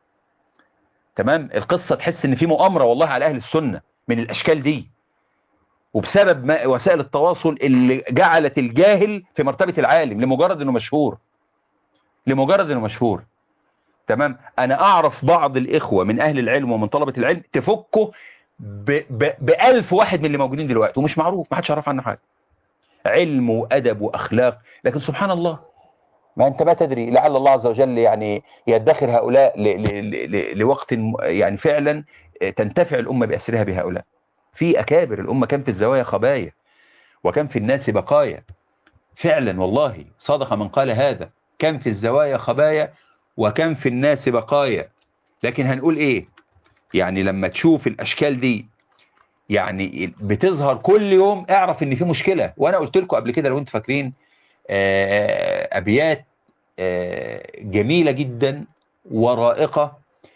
تمام القصة تحس ان في مؤامرة والله على أهل السنة من الأشكال دي وبسبب ما وسائل التواصل اللي جعلت الجاهل في مرتبة العالم لمجرد انه مشهور لمجرد انه مشهور تمام انا اعرف بعض الاخوة من اهل العلم ومن طلبة العلم تفكوا بألف واحد من اللي موجودين دلوقتي ومش معروف ما حدش يعرف عنه حاجة علم وأدب وأخلاق لكن سبحان الله ما أنت ما تدري لعل الله عز وجل يعني يدخر هؤلاء ل ل ل لوقت يعني فعلا تنتفع الأمة بأسرها بهؤلاء في أكابر الأمة كان في الزوايا خبايا وكان في الناس بقايا فعلا والله صدق من قال هذا كان في الزوايا خبايا وكان في الناس بقايا لكن هنقول ايه يعني لما تشوف الاشكال دي يعني بتظهر كل يوم اعرف ان في مشكلة وانا قلت لكم قبل كده لو انتم فاكرين ابيات جميلة جدا ورائقة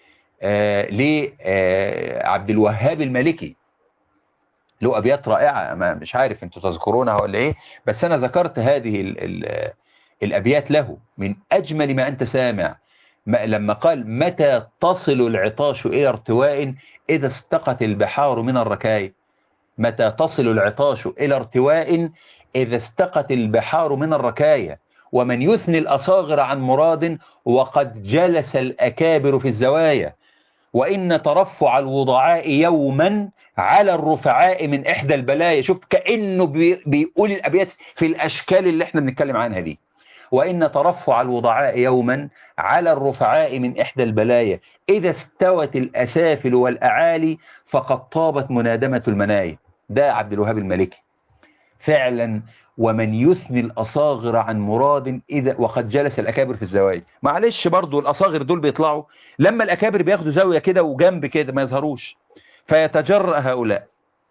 لعبد الوهاب المالكي له ابيات رائعة ما مش عارف انتوا تذكرونها ولا ايه بس انا ذكرت هذه ال ال الابيات له من اجمل ما انت سامع لما قال متى تصل العطاش إلى ارتواء إذا استقت البحار من الركاي متى تصل العطاش إلى ارتواء إذا استقت البحار من الركايا ومن يثني الأصاغر عن مراد وقد جلس الأكابر في الزوايا وإن ترفع الوضعاء يوما على الرفعاء من إحدى البلايا شوف كأنه بي- بيقول الأبيات في الأشكال اللي احنا بنتكلم عنها دي وإن ترفع الوضعاء يوما على الرفعاء من إحدى البلايا إذا استوت الأسافل والأعالي فقد طابت منادمة المنايا ده عبد الوهاب المالكي فعلا ومن يثني الأصاغر عن مراد إذا وقد جلس الأكابر في الزوايا معلش برضو الأصاغر دول بيطلعوا لما الأكابر بياخدوا زاوية كده وجنب كده ما يظهروش فيتجرأ هؤلاء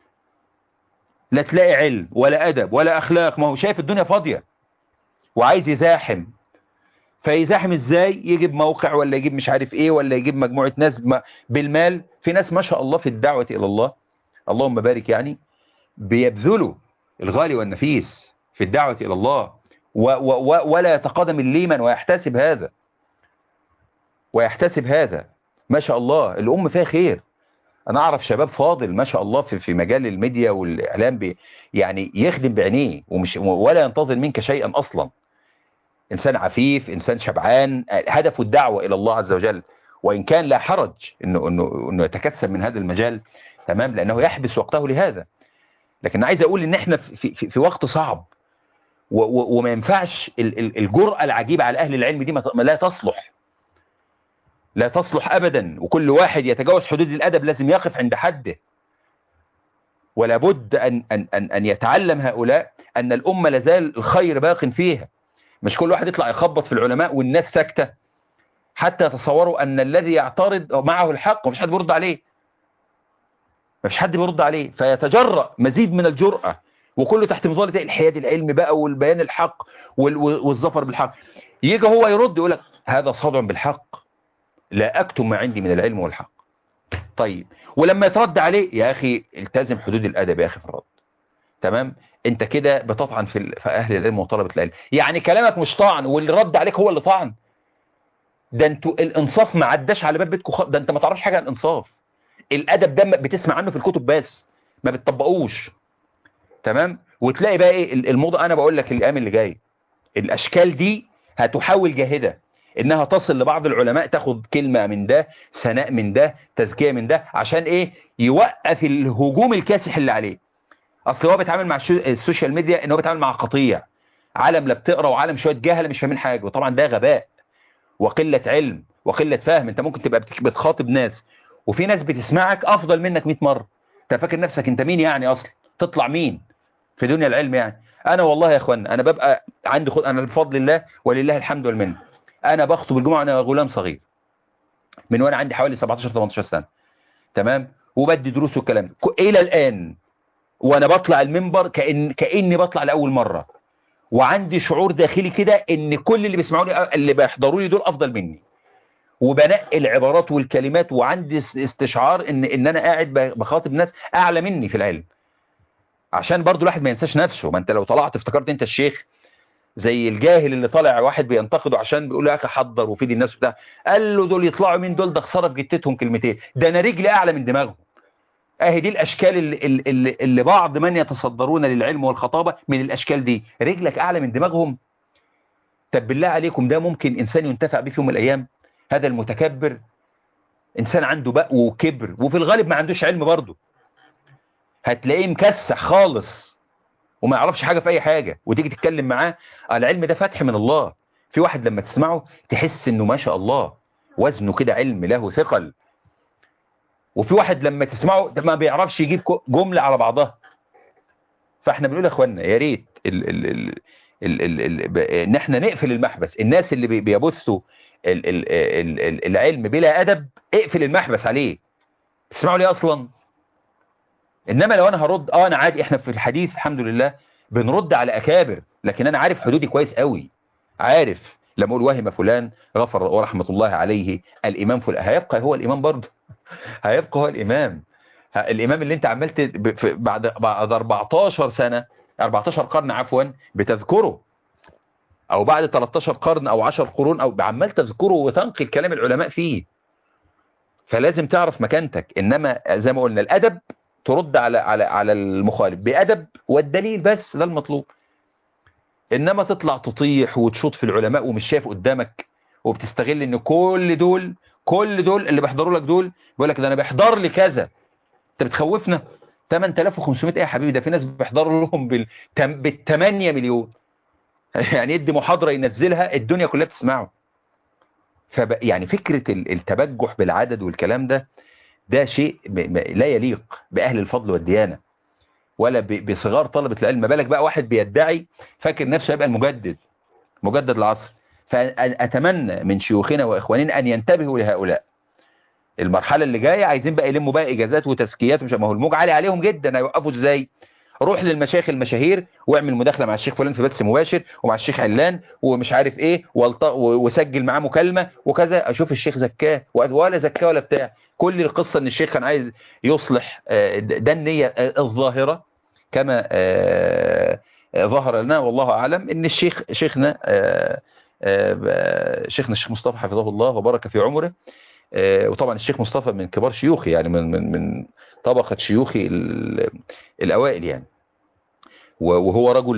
لا تلاقي علم ولا أدب ولا أخلاق ما هو شايف الدنيا فاضية وعايز يزاحم فيزاحم ازاي يجيب موقع ولا يجيب مش عارف ايه ولا يجيب مجموعة ناس ب- بالمال في ناس ما شاء الله في الدعوة الى الله اللهم بارك يعني بيبذلوا الغالي والنفيس في الدعوة الى الله و و و ولا يتقدم الليمن ويحتسب هذا ويحتسب هذا ما شاء الله الأم فيها خير أنا أعرف شباب فاضل ما شاء الله في, في مجال الميديا والإعلام بي يعني يخدم بعينيه ومش ولا ينتظر منك شيئا أصلا إنسان عفيف إنسان شبعان هدفه الدعوة إلى الله عز وجل وإن كان لا حرج إنه, إنه, إنه يتكسب من هذا المجال تمام لأنه يحبس وقته لهذا لكن عايز أقول إن إحنا في, في, في وقت صعب و و وما ينفعش ال- ال- الجرأة العجيبة على أهل العلم دي ما ت- ما لا تصلح لا تصلح أبدا وكل واحد يتجاوز حدود الأدب لازم يقف عند حده ولا بد أن, أن, أن, أن يتعلم هؤلاء أن الأمة لازال الخير باق فيها مش كل واحد يطلع يخبط في العلماء والناس ساكتة حتى يتصوروا أن الذي يعترض معه الحق ومش حد بيرد عليه مفيش حد بيرد عليه فيتجرأ مزيد من الجرأة وكله تحت مظلة الحياد العلم بقى والبيان الحق وال- والظفر بالحق يجي هو يرد يقول لك هذا صدع بالحق لا أكتم ما عندي من العلم والحق طيب ولما يترد عليه يا أخي التزم حدود الأدب يا أخي في الرد تمام انت كده بتطعن في, ال- في أهل العلم وطلبة العلم يعني كلامك مش طعن واللي رد عليك هو اللي طعن ده انتوا الانصاف ما عداش على باب بيتكم خ... ده انت ما تعرفش حاجه عن الانصاف الادب ده بتسمع عنه في الكتب بس ما بتطبقوش تمام وتلاقي بقى ايه الموضه انا بقول لك الايام اللي جاي الاشكال دي هتحاول جاهده انها تصل لبعض العلماء تاخد كلمه من ده ثناء من ده تزكيه من ده عشان ايه يوقف الهجوم الكاسح اللي عليه اصل هو بيتعامل مع الشو- السوشيال ميديا ان هو بيتعامل مع قطيع عالم لا بتقرا وعالم شويه جهله مش فاهمين حاجه وطبعا ده غباء وقله علم وقله فهم انت ممكن تبقى بتك- بتخاطب ناس وفي ناس بتسمعك افضل منك 100 مره انت فاكر نفسك انت مين يعني اصلا تطلع مين في دنيا العلم يعني انا والله يا اخوانا انا ببقى عندي خد انا بفضل الله ولله الحمد والمنه انا بخطب الجمعه وانا غلام صغير من وانا عندي حوالي 17 18 سنه تمام وبدي دروس والكلام ده. ك- الى الان وانا بطلع المنبر كأن كاني بطلع لاول مره وعندي شعور داخلي كده ان كل اللي بيسمعوني اللي بيحضروا لي دول افضل مني وبنقي العبارات والكلمات وعندي اس- استشعار ان ان انا قاعد ب- بخاطب ناس اعلى مني في العلم عشان برضو الواحد ما ينساش نفسه ما انت لو طلعت افتكرت انت الشيخ زي الجاهل اللي طالع واحد بينتقده عشان بيقول له يا اخي حضر وفيد الناس وبتاع قال له دول يطلعوا مين دول ده خساره في جتتهم كلمتين ده انا رجلي اعلى من دماغهم اهي دي الاشكال اللي, اللي, اللي بعض من يتصدرون للعلم والخطابه من الاشكال دي رجلك اعلى من دماغهم طب بالله عليكم ده ممكن انسان ينتفع بيه في يوم من الايام هذا المتكبر انسان عنده بقى وكبر وفي الغالب ما عندوش علم برضه هتلاقيه مكسح خالص وما يعرفش حاجه في اي حاجه وتيجي تتكلم معاه آه، العلم ده فتح من الله في واحد لما تسمعه تحس انه ما شاء الله وزنه كده علم له ثقل وفي واحد لما تسمعه ده ما بيعرفش يجيب كو- جمله على بعضها فاحنا بنقول يا اخوانا يا ريت ال ال ال ال ال ال ب- ان احنا نقفل المحبس الناس اللي بي- بيبثوا ال ال ال ال العلم بلا ادب اقفل المحبس عليه تسمعوا ليه اصلا انما لو انا هرد اه انا عادي احنا في الحديث الحمد لله بنرد على اكابر لكن انا عارف حدودي كويس قوي عارف لما اقول وهم فلان غفر ورحمه الله عليه الامام فلان هيبقى هو الامام برضه هيبقى هو الامام ه- الامام اللي انت عملت ب- في- بعد بعد 14 سنه 14 قرن عفوا بتذكره او بعد 13 قرن او 10 قرون او عمال تذكره وتنقل كلام العلماء فيه فلازم تعرف مكانتك انما زي ما قلنا الادب ترد على على على المخالف بادب والدليل بس ده المطلوب انما تطلع تطيح وتشوط في العلماء ومش شايف قدامك وبتستغل ان كل دول كل دول اللي بيحضروا لك دول بيقول لك ده انا بيحضر لي كذا انت بتخوفنا 8500 ايه يا حبيبي ده في ناس بيحضروا لهم بال بال 8 مليون يعني يدي محاضرة ينزلها الدنيا كلها بتسمعه فب... يعني فكرة التبجح بالعدد والكلام ده ده شيء لا يليق بأهل الفضل والديانة ولا بصغار طلبة العلم ما بالك بقى واحد بيدعي فاكر نفسه يبقى المجدد مجدد العصر فأتمنى من شيوخنا وإخواننا أن ينتبهوا لهؤلاء المرحلة اللي جاية عايزين بقى يلموا بقى إجازات وتزكيات ومش ما هو الموج عالي عليهم جدا هيوقفوا إزاي روح للمشايخ المشاهير واعمل مداخلة مع الشيخ فلان في بث مباشر ومع الشيخ علان ومش عارف ايه وسجل معاه مكالمة وكذا اشوف الشيخ زكاه ولا زكاه ولا بتاع كل القصة ان الشيخ كان عايز يصلح ده النية الظاهرة كما ظهر لنا والله اعلم ان الشيخ شيخنا شيخنا الشيخ مصطفى حفظه الله وبارك في عمره وطبعا الشيخ مصطفى من كبار شيوخي يعني من من من طبقة شيوخي الأوائل يعني وهو رجل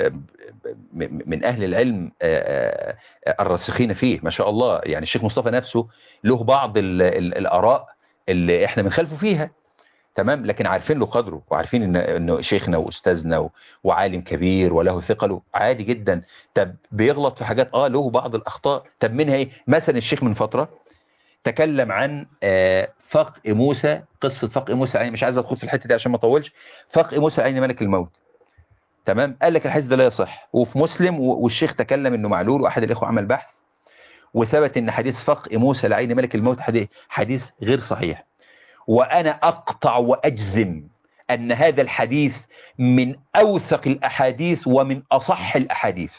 من أهل العلم الراسخين فيه ما شاء الله يعني الشيخ مصطفى نفسه له بعض الآراء اللي احنا بنخالفه فيها تمام لكن عارفين له قدره وعارفين ان انه شيخنا واستاذنا وعالم كبير وله ثقله عادي جدا طب بيغلط في حاجات اه له بعض الاخطاء طب منها ايه مثلا الشيخ من فتره تكلم عن فقء موسى قصة فقء موسى العين مش عايز ادخل في الحتة دي عشان ما اطولش فقء موسى العين ملك الموت تمام قال لك الحديث ده لا يصح وفي مسلم والشيخ تكلم انه معلول واحد الاخوه عمل بحث وثبت ان حديث فقء موسى العين ملك الموت حديث غير صحيح وانا اقطع واجزم ان هذا الحديث من اوثق الاحاديث ومن اصح الاحاديث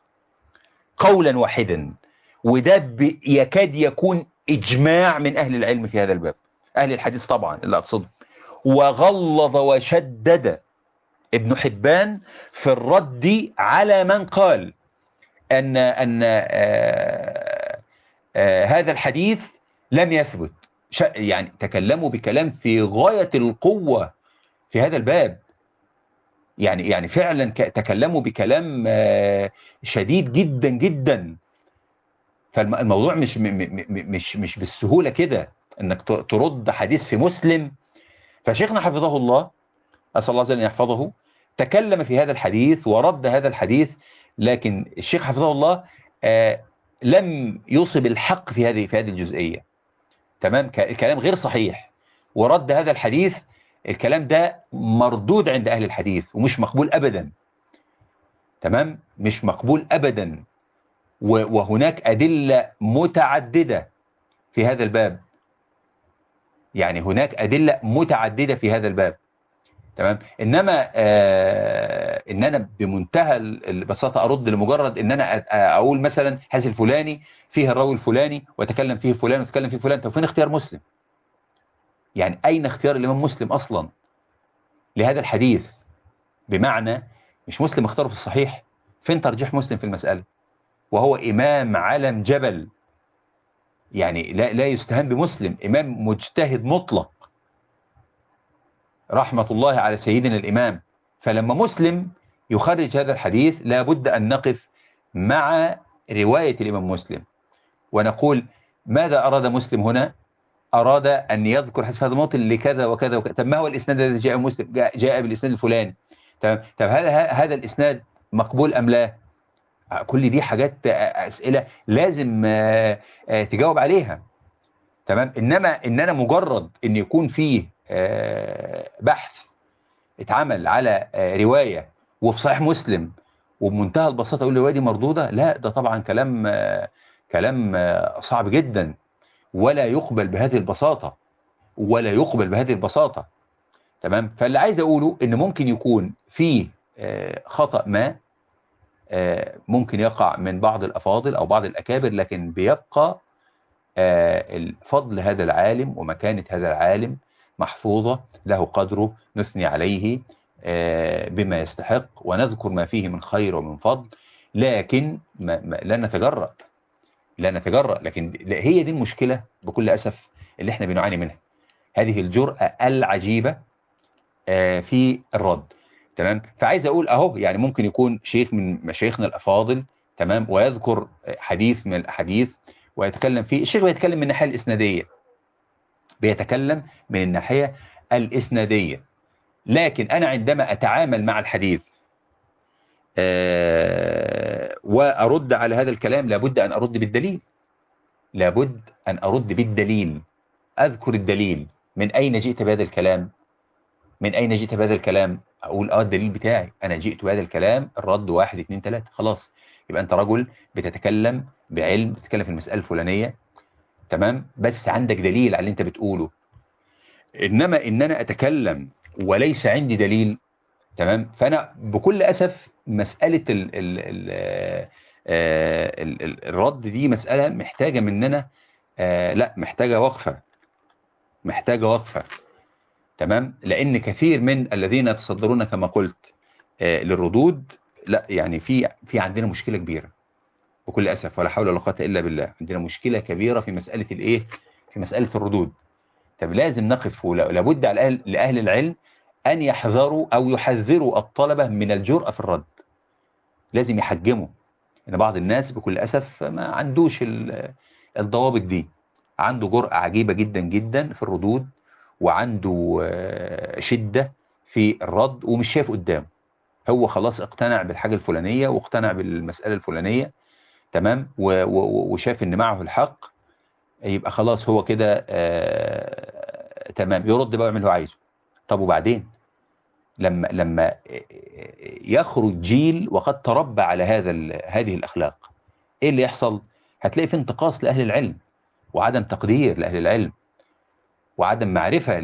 قولا واحدا وده يكاد يكون إجماع من أهل العلم في هذا الباب أهل الحديث طبعا اللي أقصده وغلظ وشدد ابن حبان في الرد على من قال أن, أن آآ آآ هذا الحديث لم يثبت يعني تكلموا بكلام في غاية القوة في هذا الباب يعني يعني فعلا تكلموا بكلام شديد جدا جدا فالموضوع مش مش مش بالسهولة كده انك ترد حديث في مسلم فشيخنا حفظه الله أسأل الله أن يحفظه تكلم في هذا الحديث ورد هذا الحديث لكن الشيخ حفظه الله آه لم يصب الحق في هذه في هذه الجزئية تمام الكلام غير صحيح ورد هذا الحديث الكلام ده مردود عند أهل الحديث ومش مقبول أبدا تمام مش مقبول أبدا وهناك أدلة متعددة في هذا الباب يعني هناك أدلة متعددة في هذا الباب تمام إنما آه إن أنا بمنتهى البساطة أرد لمجرد إن أنا أقول مثلا حديث الفلاني فيه الراوي الفلاني وتكلم فيه فلان وتكلم فيه فلان طب فين اختيار مسلم يعني أين اختيار الإمام مسلم أصلا لهذا الحديث بمعنى مش مسلم اختاره في الصحيح فين ترجيح مسلم في المسألة وهو إمام علم جبل يعني لا, لا يستهان بمسلم إمام مجتهد مطلق رحمة الله على سيدنا الإمام فلما مسلم يخرج هذا الحديث لابد أن نقف مع رواية الإمام مسلم ونقول ماذا أراد مسلم هنا أراد أن يذكر حسب هذا الموطن لكذا وكذا وكذا طب ما هو الإسناد الذي جاء مسلم جاء, جاء بالإسناد الفلاني طب هذا هذا الإسناد مقبول أم لا كل دي حاجات أسئلة لازم تجاوب عليها تمام إنما إن أنا مجرد إن يكون فيه بحث اتعمل على رواية وفي صحيح مسلم وبمنتهى البساطة أقول الرواية دي مردودة لا ده طبعا كلام كلام صعب جدا ولا يقبل بهذه البساطة ولا يقبل بهذه البساطة تمام فاللي عايز أقوله إن ممكن يكون فيه خطأ ما ممكن يقع من بعض الأفاضل أو بعض الأكابر لكن بيبقى فضل هذا العالم ومكانة هذا العالم محفوظة له قدره نثني عليه بما يستحق ونذكر ما فيه من خير ومن فضل لكن ما ما لا نتجرأ لا نتجرأ لكن هي دي المشكلة بكل أسف اللي احنا بنعاني منها هذه الجرأة العجيبة في الرد تمام فعايز اقول اهو يعني ممكن يكون شيخ من مشايخنا الافاضل تمام ويذكر حديث من الاحاديث ويتكلم فيه الشيخ بيتكلم من الناحية الإسنادية بيتكلم من الناحية الإسنادية لكن أنا عندما أتعامل مع الحديث آه، وأرد على هذا الكلام لابد أن أرد بالدليل لابد أن أرد بالدليل أذكر الدليل من أين جئت بهذا الكلام من أين جئت بهذا الكلام أقول آه الدليل بتاعي أنا جئت بهذا الكلام الرد واحد اثنين ثلاثة خلاص يبقى أنت رجل بتتكلم بعلم بتتكلم في المسألة الفلانية تمام بس عندك دليل على اللي أنت بتقوله إنما إن أنا أتكلم وليس عندي دليل تمام فأنا بكل أسف مسألة ال ال ال ال ال الرد دي مسألة محتاجة مننا آه لا محتاجة وقفة محتاجة وقفة تمام لأن كثير من الذين يتصدرون كما قلت آه للردود لا يعني في في عندنا مشكلة كبيرة بكل أسف ولا حول ولا قوة إلا بالله عندنا مشكلة كبيرة في مسألة الإيه في مسألة الردود طب لازم نقف لابد على الأهل لأهل العلم أن يحذروا أو يحذروا الطلبة من الجرأة في الرد لازم يحجموا ان بعض الناس بكل أسف ما عندوش الضوابط دي عنده جرأة عجيبة جدا جدا في الردود وعنده شدة في الرد ومش شايف قدامه هو خلاص اقتنع بالحاجة الفلانية واقتنع بالمسألة الفلانية تمام وشاف ان معه الحق يبقى خلاص هو كده تمام يرد بقى يعمل اللي هو عايزه طب وبعدين لما لما يخرج جيل وقد تربى على هذا هذه الأخلاق ايه اللي يحصل هتلاقي في انتقاص لأهل العلم وعدم تقدير لأهل العلم وعدم معرفة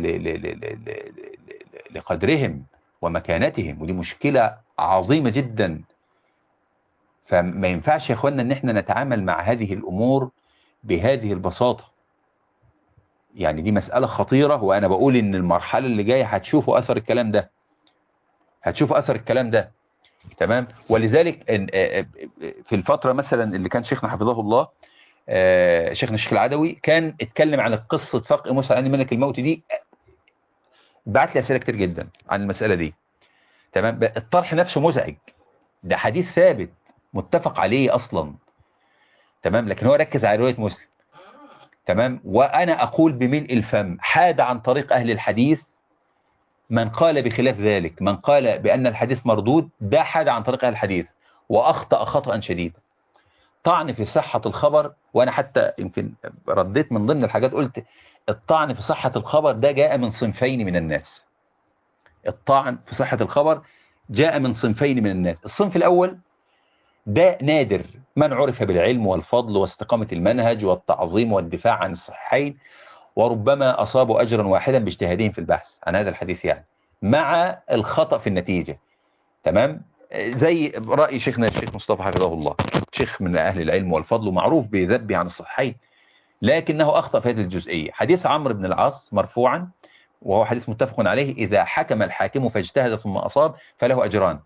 لقدرهم ومكانتهم ودي مشكلة عظيمة جدا فما ينفعش يا اخوانا ان احنا نتعامل مع هذه الامور بهذه البساطة يعني دي مسألة خطيرة وانا بقول ان المرحلة اللي جاية هتشوفوا اثر الكلام ده هتشوفوا اثر الكلام ده تمام ولذلك في الفترة مثلا اللي كان شيخنا حفظه الله شيخنا الشيخ العدوي كان اتكلم عن قصة فقه موسى عن ملك الموت دي بعت لي اسئله كتير جدا عن المسألة دي تمام الطرح نفسه مزعج ده حديث ثابت متفق عليه اصلا تمام لكن هو ركز على رواية مسلم تمام وانا اقول بملء الفم حاد عن طريق اهل الحديث من قال بخلاف ذلك من قال بأن الحديث مردود ده حاد عن طريق اهل الحديث واخطأ خطأ شديدا طعن في صحة الخبر وانا حتى يمكن رديت من ضمن الحاجات قلت الطعن في صحة الخبر ده جاء من صنفين من الناس الطعن في صحة الخبر جاء من صنفين من الناس الصنف الأول ده نادر من عرف بالعلم والفضل واستقامة المنهج والتعظيم والدفاع عن الصحيحين وربما أصابوا أجرا واحدا باجتهادهم في البحث عن هذا الحديث يعني مع الخطأ في النتيجة تمام زي رأي شيخنا الشيخ مصطفى حفظه الله شيخ من أهل العلم والفضل ومعروف بذبه عن الصحيحين لكنه أخطأ في هذه الجزئية حديث عمرو بن العاص مرفوعا وهو حديث متفق عليه إذا حكم الحاكم فاجتهد ثم أصاب فله أجران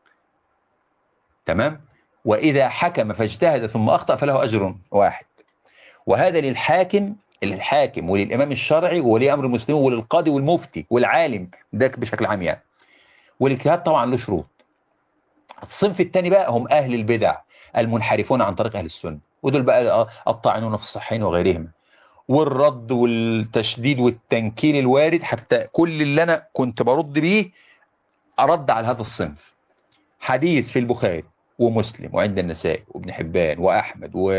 تمام وإذا حكم فاجتهد ثم أخطأ فله أجر واحد وهذا للحاكم للحاكم وللإمام الشرعي وولي أمر المسلمين وللقاضي والمفتي والعالم ده بشكل عام يعني والاجتهاد طبعا له شروط الصنف الثاني بقى هم أهل البدع المنحرفون عن طريق أهل السنة ودول بقى الطاعنون في الصحين وغيرهم والرد والتشديد والتنكيل الوارد حتى كل اللي أنا كنت برد بيه أرد على هذا الصنف حديث في البخاري ومسلم وعند النسائي وابن حبان وأحمد و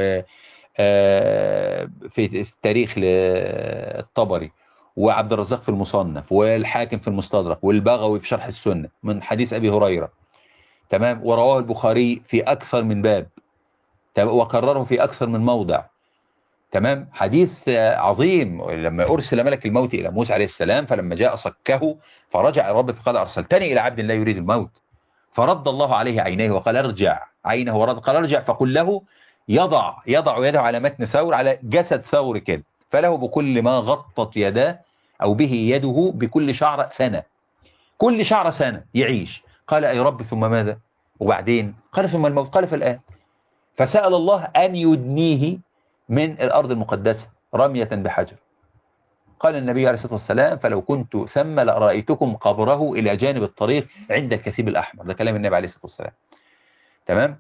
في التاريخ للطبري وعبد الرزاق في المصنف والحاكم في المستدرك والبغوي في شرح السنة من حديث أبي هريرة تمام ورواه البخاري في أكثر من باب وكرره في أكثر من موضع تمام حديث عظيم لما أرسل ملك الموت إلى موسى عليه السلام فلما جاء صكه فرجع الرب فقال أرسلتني إلى عبد لا يريد الموت فرد الله عليه عينيه وقال ارجع عينه ورد قال ارجع فقل له يضع يضع يده على متن ثور على جسد ثور كده فله بكل ما غطت يداه أو به يده بكل شعرة سنة كل شعرة سنة يعيش قال أي رب ثم ماذا وبعدين قال ثم الموت قال فالآن فسأل الله أن يدنيه من الأرض المقدسة رمية بحجر قال النبي عليه الصلاة والسلام فلو كنت ثم لرأيتكم قبره إلى جانب الطريق عند الكثيب الأحمر ده كلام النبي عليه الصلاة والسلام تمام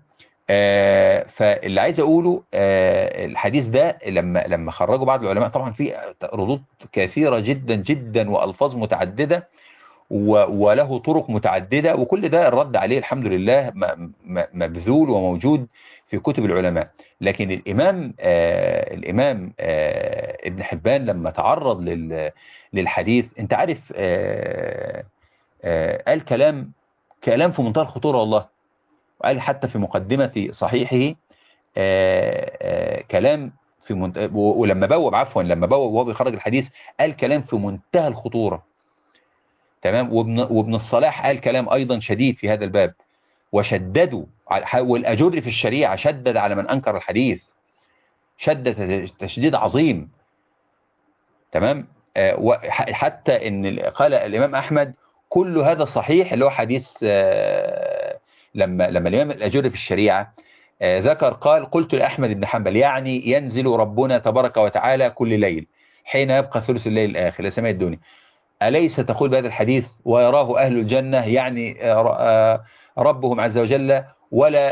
آه فاللي عايز اقوله آه الحديث ده لما لما خرجوا بعض العلماء طبعا في ردود كثيرة جدا جدا والفاظ متعددة وله طرق متعددة وكل ده الرد عليه الحمد لله مبذول وموجود في كتب العلماء لكن الإمام آه الإمام آه ابن حبان لما تعرض للحديث انت عارف آه آه قال كلام كلام في منتهى الخطورة والله وقال حتى في مقدمة صحيحه آه آه كلام في منت... ولما بوب عفوا لما بوب وهو بيخرج الحديث قال كلام في منتهى الخطورة تمام وابن, وابن الصلاح قال كلام أيضا شديد في هذا الباب وشددوا والأجر في الشريعة شدد على من أنكر الحديث شدد تشديد عظيم تمام آه حتى ان قال الإمام أحمد كل هذا صحيح اللي هو حديث آه لما لما الإمام الأجر في الشريعة آه ذكر قال قلت لأحمد بن حنبل يعني ينزل ربنا تبارك وتعالى كل ليل حين يبقى ثلث الليل الآخر لسماء الدنيا أليس تقول بهذا الحديث ويراه أهل الجنة يعني ربهم عز وجل ولا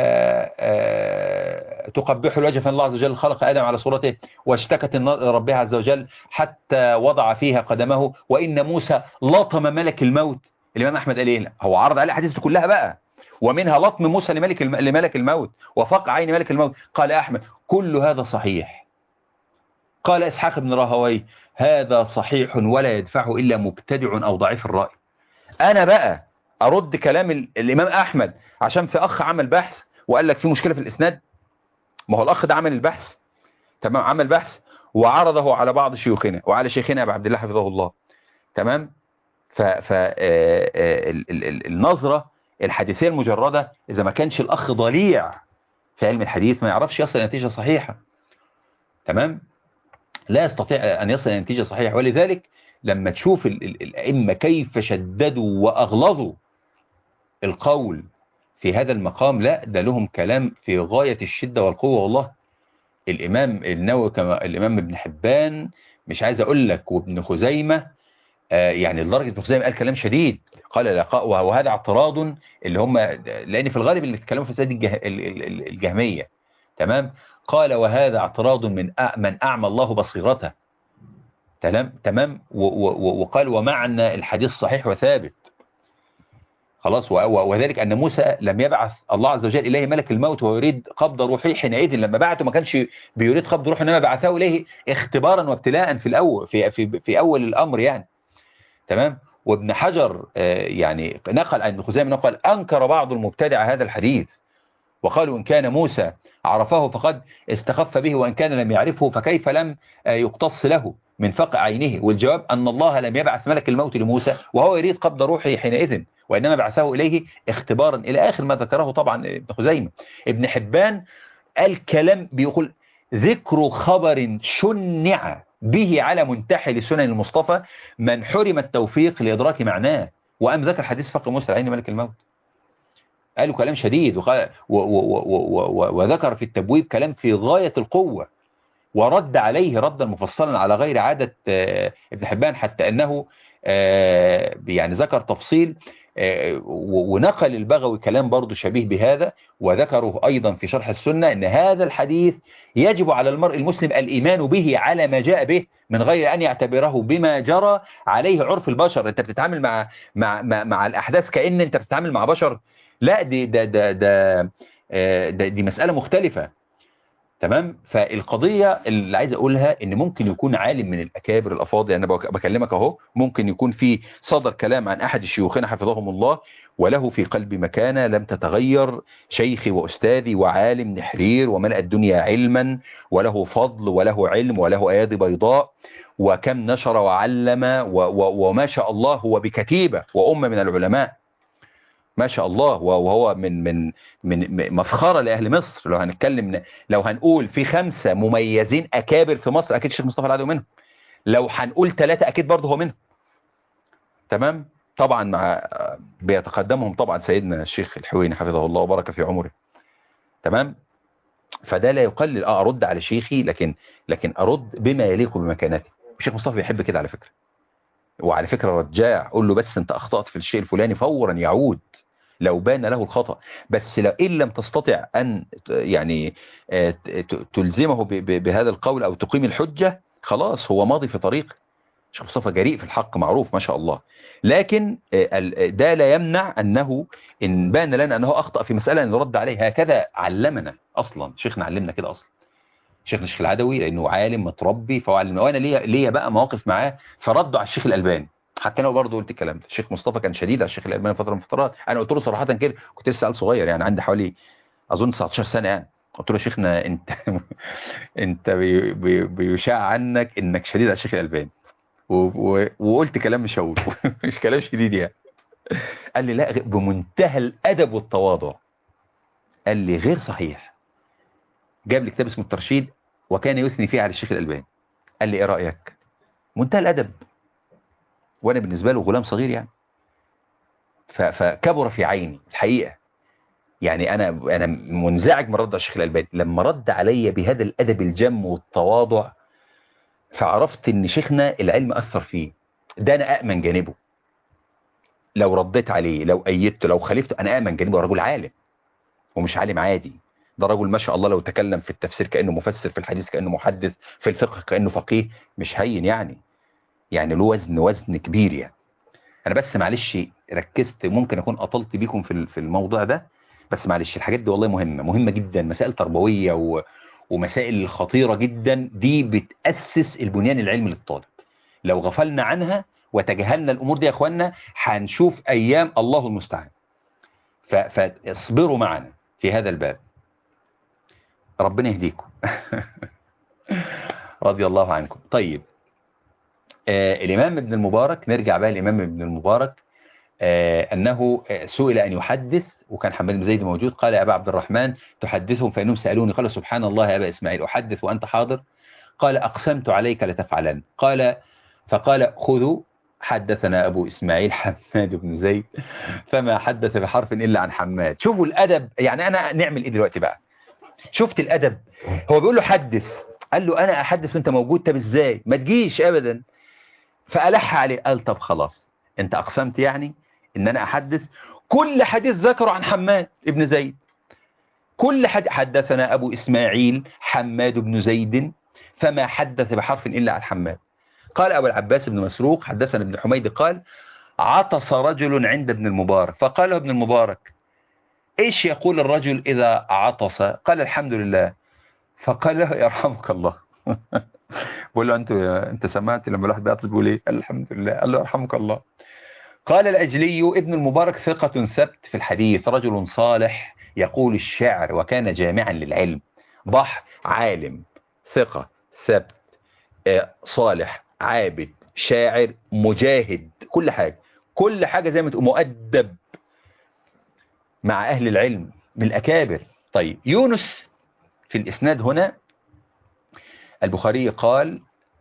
تقبح الوجه فان الله عز وجل خلق آدم على صورته واشتكت ربها عز وجل حتى وضع فيها قدمه وإن موسى لطم ملك الموت الإمام أحمد قال إيه هو عرض عليه حديث كلها بقى ومنها لطم موسى لملك لملك الموت وفق عين ملك الموت قال أحمد كل هذا صحيح قال إسحاق بن راهوي هذا صحيح ولا يدفعه إلا مبتدع أو ضعيف الرأي أنا بقى أرد كلام الإمام أحمد عشان في أخ عمل بحث وقال لك في مشكلة في الإسناد ما هو الأخ ده عمل البحث تمام عمل بحث وعرضه على بعض شيوخنا وعلى شيخنا أبو عبد الله حفظه الله تمام فالنظرة الحديثية المجردة إذا ما كانش الأخ ضليع في علم الحديث ما يعرفش يصل نتيجة صحيحة تمام لا يستطيع أن يصل إلى نتيجة صحيحة ولذلك لما تشوف الأئمة كيف شددوا وأغلظوا القول في هذا المقام لا ده لهم كلام في غاية الشدة والقوة والله الإمام النووي كما الإمام ابن حبان مش عايز أقول لك وابن خزيمة آه يعني لدرجة ابن خزيمة قال كلام شديد قال لقاء وهذا اعتراض اللي هم لأن في الغالب اللي اتكلموا في سيد الجه الجهمية تمام قال وهذا اعتراض من من أعمى الله بصيرته تمام تمام وقال ومعنى الحديث صحيح وثابت خلاص وذلك أن موسى لم يبعث الله عز وجل إليه ملك الموت وهو يريد قبض روحه حينئذ لما بعته ما كانش بيريد قبض روحه إنما بعثه إليه اختبارا وابتلاء في الأول في, في, في أول الأمر يعني تمام وابن حجر يعني نقل عن ابن خزيمة نقل أنكر بعض المبتدع هذا الحديث وقالوا إن كان موسى عرفه فقد استخف به وإن كان لم يعرفه فكيف لم يقتص له من فقع عينه والجواب أن الله لم يبعث ملك الموت لموسى وهو يريد قبض روحه حينئذ وإنما بعثه إليه اختبارا إلى آخر ما ذكره طبعا ابن خزيمة ابن حبان الكلام بيقول ذكر خبر شنع به على منتحل سنن المصطفى من حرم التوفيق لإدراك معناه وأم ذكر حديث فقه موسى عين ملك الموت قالوا كلام شديد وقال و و و وذكر في التبويب كلام في غاية القوة ورد عليه ردا مفصلا على غير عادة ابن حبان حتى أنه يعني ذكر تفصيل ونقل البغوي كلام برضه شبيه بهذا وذكره أيضا في شرح السنة أن هذا الحديث يجب على المرء المسلم الإيمان به على ما جاء به من غير أن يعتبره بما جرى عليه عرف البشر أنت بتتعامل مع, مع, مع, مع الأحداث كأن أنت بتتعامل مع بشر لا دي, ده ده ده ده دي مسألة مختلفة تمام فالقضية اللي عايز أقولها إن ممكن يكون عالم من الأكابر الأفاضل يعني أنا بكلمك أهو ممكن يكون في صدر كلام عن أحد الشيوخين حفظهم الله وله في قلبي مكانة لم تتغير شيخي وأستاذي وعالم نحرير وملأ الدنيا علما وله فضل وله علم وله أيادي بيضاء وكم نشر وعلم وما شاء الله هو بكتيبة وأمة من العلماء ما شاء الله وهو من من من مفخره لاهل مصر لو هنتكلم لو هنقول في خمسه مميزين اكابر في مصر اكيد الشيخ مصطفى العدوي منهم لو هنقول ثلاثه اكيد برضه هو منهم تمام طبعا مع بيتقدمهم طبعا سيدنا الشيخ الحويني حفظه الله وبارك في عمره تمام فده لا يقلل اه ارد على شيخي لكن لكن ارد بما يليق بمكانته الشيخ مصطفى بيحب كده على فكره وعلى فكره رجاع قول له بس انت اخطات في الشيء الفلاني فورا يعود لو بان له الخطأ بس لو إن لم تستطع أن يعني تلزمه بهذا القول أو تقيم الحجة خلاص هو ماضي في طريق شيخ مصطفى جريء في الحق معروف ما شاء الله لكن ده لا يمنع أنه إن بان لنا أنه أخطأ في مسألة نرد عليه هكذا علمنا أصلا شيخنا علمنا كده أصلا شيخنا الشيخ العدوي لأنه عالم متربي فهو علمنا وأنا ليا ليا بقى مواقف معاه فردوا على الشيخ الألباني حتى انا برضه قلت الكلام ده الشيخ مصطفى كان شديد على الشيخ الالباني فتره من الفترات انا قلت له صراحه كده كنت لسه عيل صغير يعني عندي حوالي اظن 19 سنه يعني قلت له يا شيخنا انت انت بي بي بيشاع عنك انك شديد على الشيخ الالباني وقلت كلام مش هقول مش كلام شديد يعني قال لي لا بمنتهى الادب والتواضع قال لي غير صحيح جاب لي كتاب اسمه الترشيد وكان يثني فيه على الشيخ الالباني قال لي ايه رايك منتهى الادب وانا بالنسبه له غلام صغير يعني فكبر في عيني الحقيقه يعني انا انا منزعج من رد الشيخ الالباني لما رد عليا بهذا الادب الجم والتواضع فعرفت ان شيخنا العلم اثر فيه ده انا اامن جانبه لو رديت عليه لو ايدته لو خالفته انا اامن جانبه رجل عالم ومش عالم عادي ده رجل ما شاء الله لو تكلم في التفسير كانه مفسر في الحديث كانه محدث في الفقه كانه فقيه مش هين يعني يعني له وزن وزن كبير يعني انا بس معلش ركزت ممكن اكون اطلت بيكم في في الموضوع ده بس معلش الحاجات دي والله مهمة مهمة جدا مسائل تربوية و... ومسائل خطيرة جدا دي بتأسس البنيان العلمي للطالب لو غفلنا عنها وتجاهلنا الامور دي يا اخوانا هنشوف ايام الله المستعان ف... فاصبروا معنا في هذا الباب ربنا يهديكم رضي الله عنكم طيب آه الإمام ابن المبارك نرجع بقى الإمام ابن المبارك آه أنه سئل أن يحدث وكان حماد بن زيد موجود قال يا أبا عبد الرحمن تحدثهم فإنهم سألوني قال سبحان الله يا أبا إسماعيل أحدث وأنت حاضر قال أقسمت عليك لتفعلن قال فقال خذوا حدثنا أبو إسماعيل حماد بن زيد فما حدث بحرف إلا عن حماد شوفوا الأدب يعني أنا نعمل إيه دلوقتي بقى شفت الأدب هو بيقول له حدث قال له أنا أحدث وأنت موجود طب إزاي ما تجيش أبدا فألح عليه قال طب خلاص أنت أقسمت يعني إن أنا أحدث كل حديث ذكره عن حماد ابن زيد كل حد حدثنا أبو إسماعيل حماد بن زيد فما حدث بحرف إلا عن حماد قال أبو العباس بن مسروق حدثنا ابن حميد قال عطس رجل عند ابن المبارك فقال له ابن المبارك إيش يقول الرجل إذا عطس قال الحمد لله فقال له يرحمك الله بقول له أنت, أنت سمعت لما الواحد بيعطس بيقول إيه قال الحمد لله قال له يرحمك الله قال الأجلي ابن المبارك ثقة ثبت في الحديث رجل صالح يقول الشعر وكان جامعا للعلم بحر عالم ثقة ثبت صالح عابد شاعر مجاهد كل حاجة كل حاجة زي ما تقول مؤدب مع أهل العلم من الأكابر طيب يونس في الإسناد هنا البخاري قال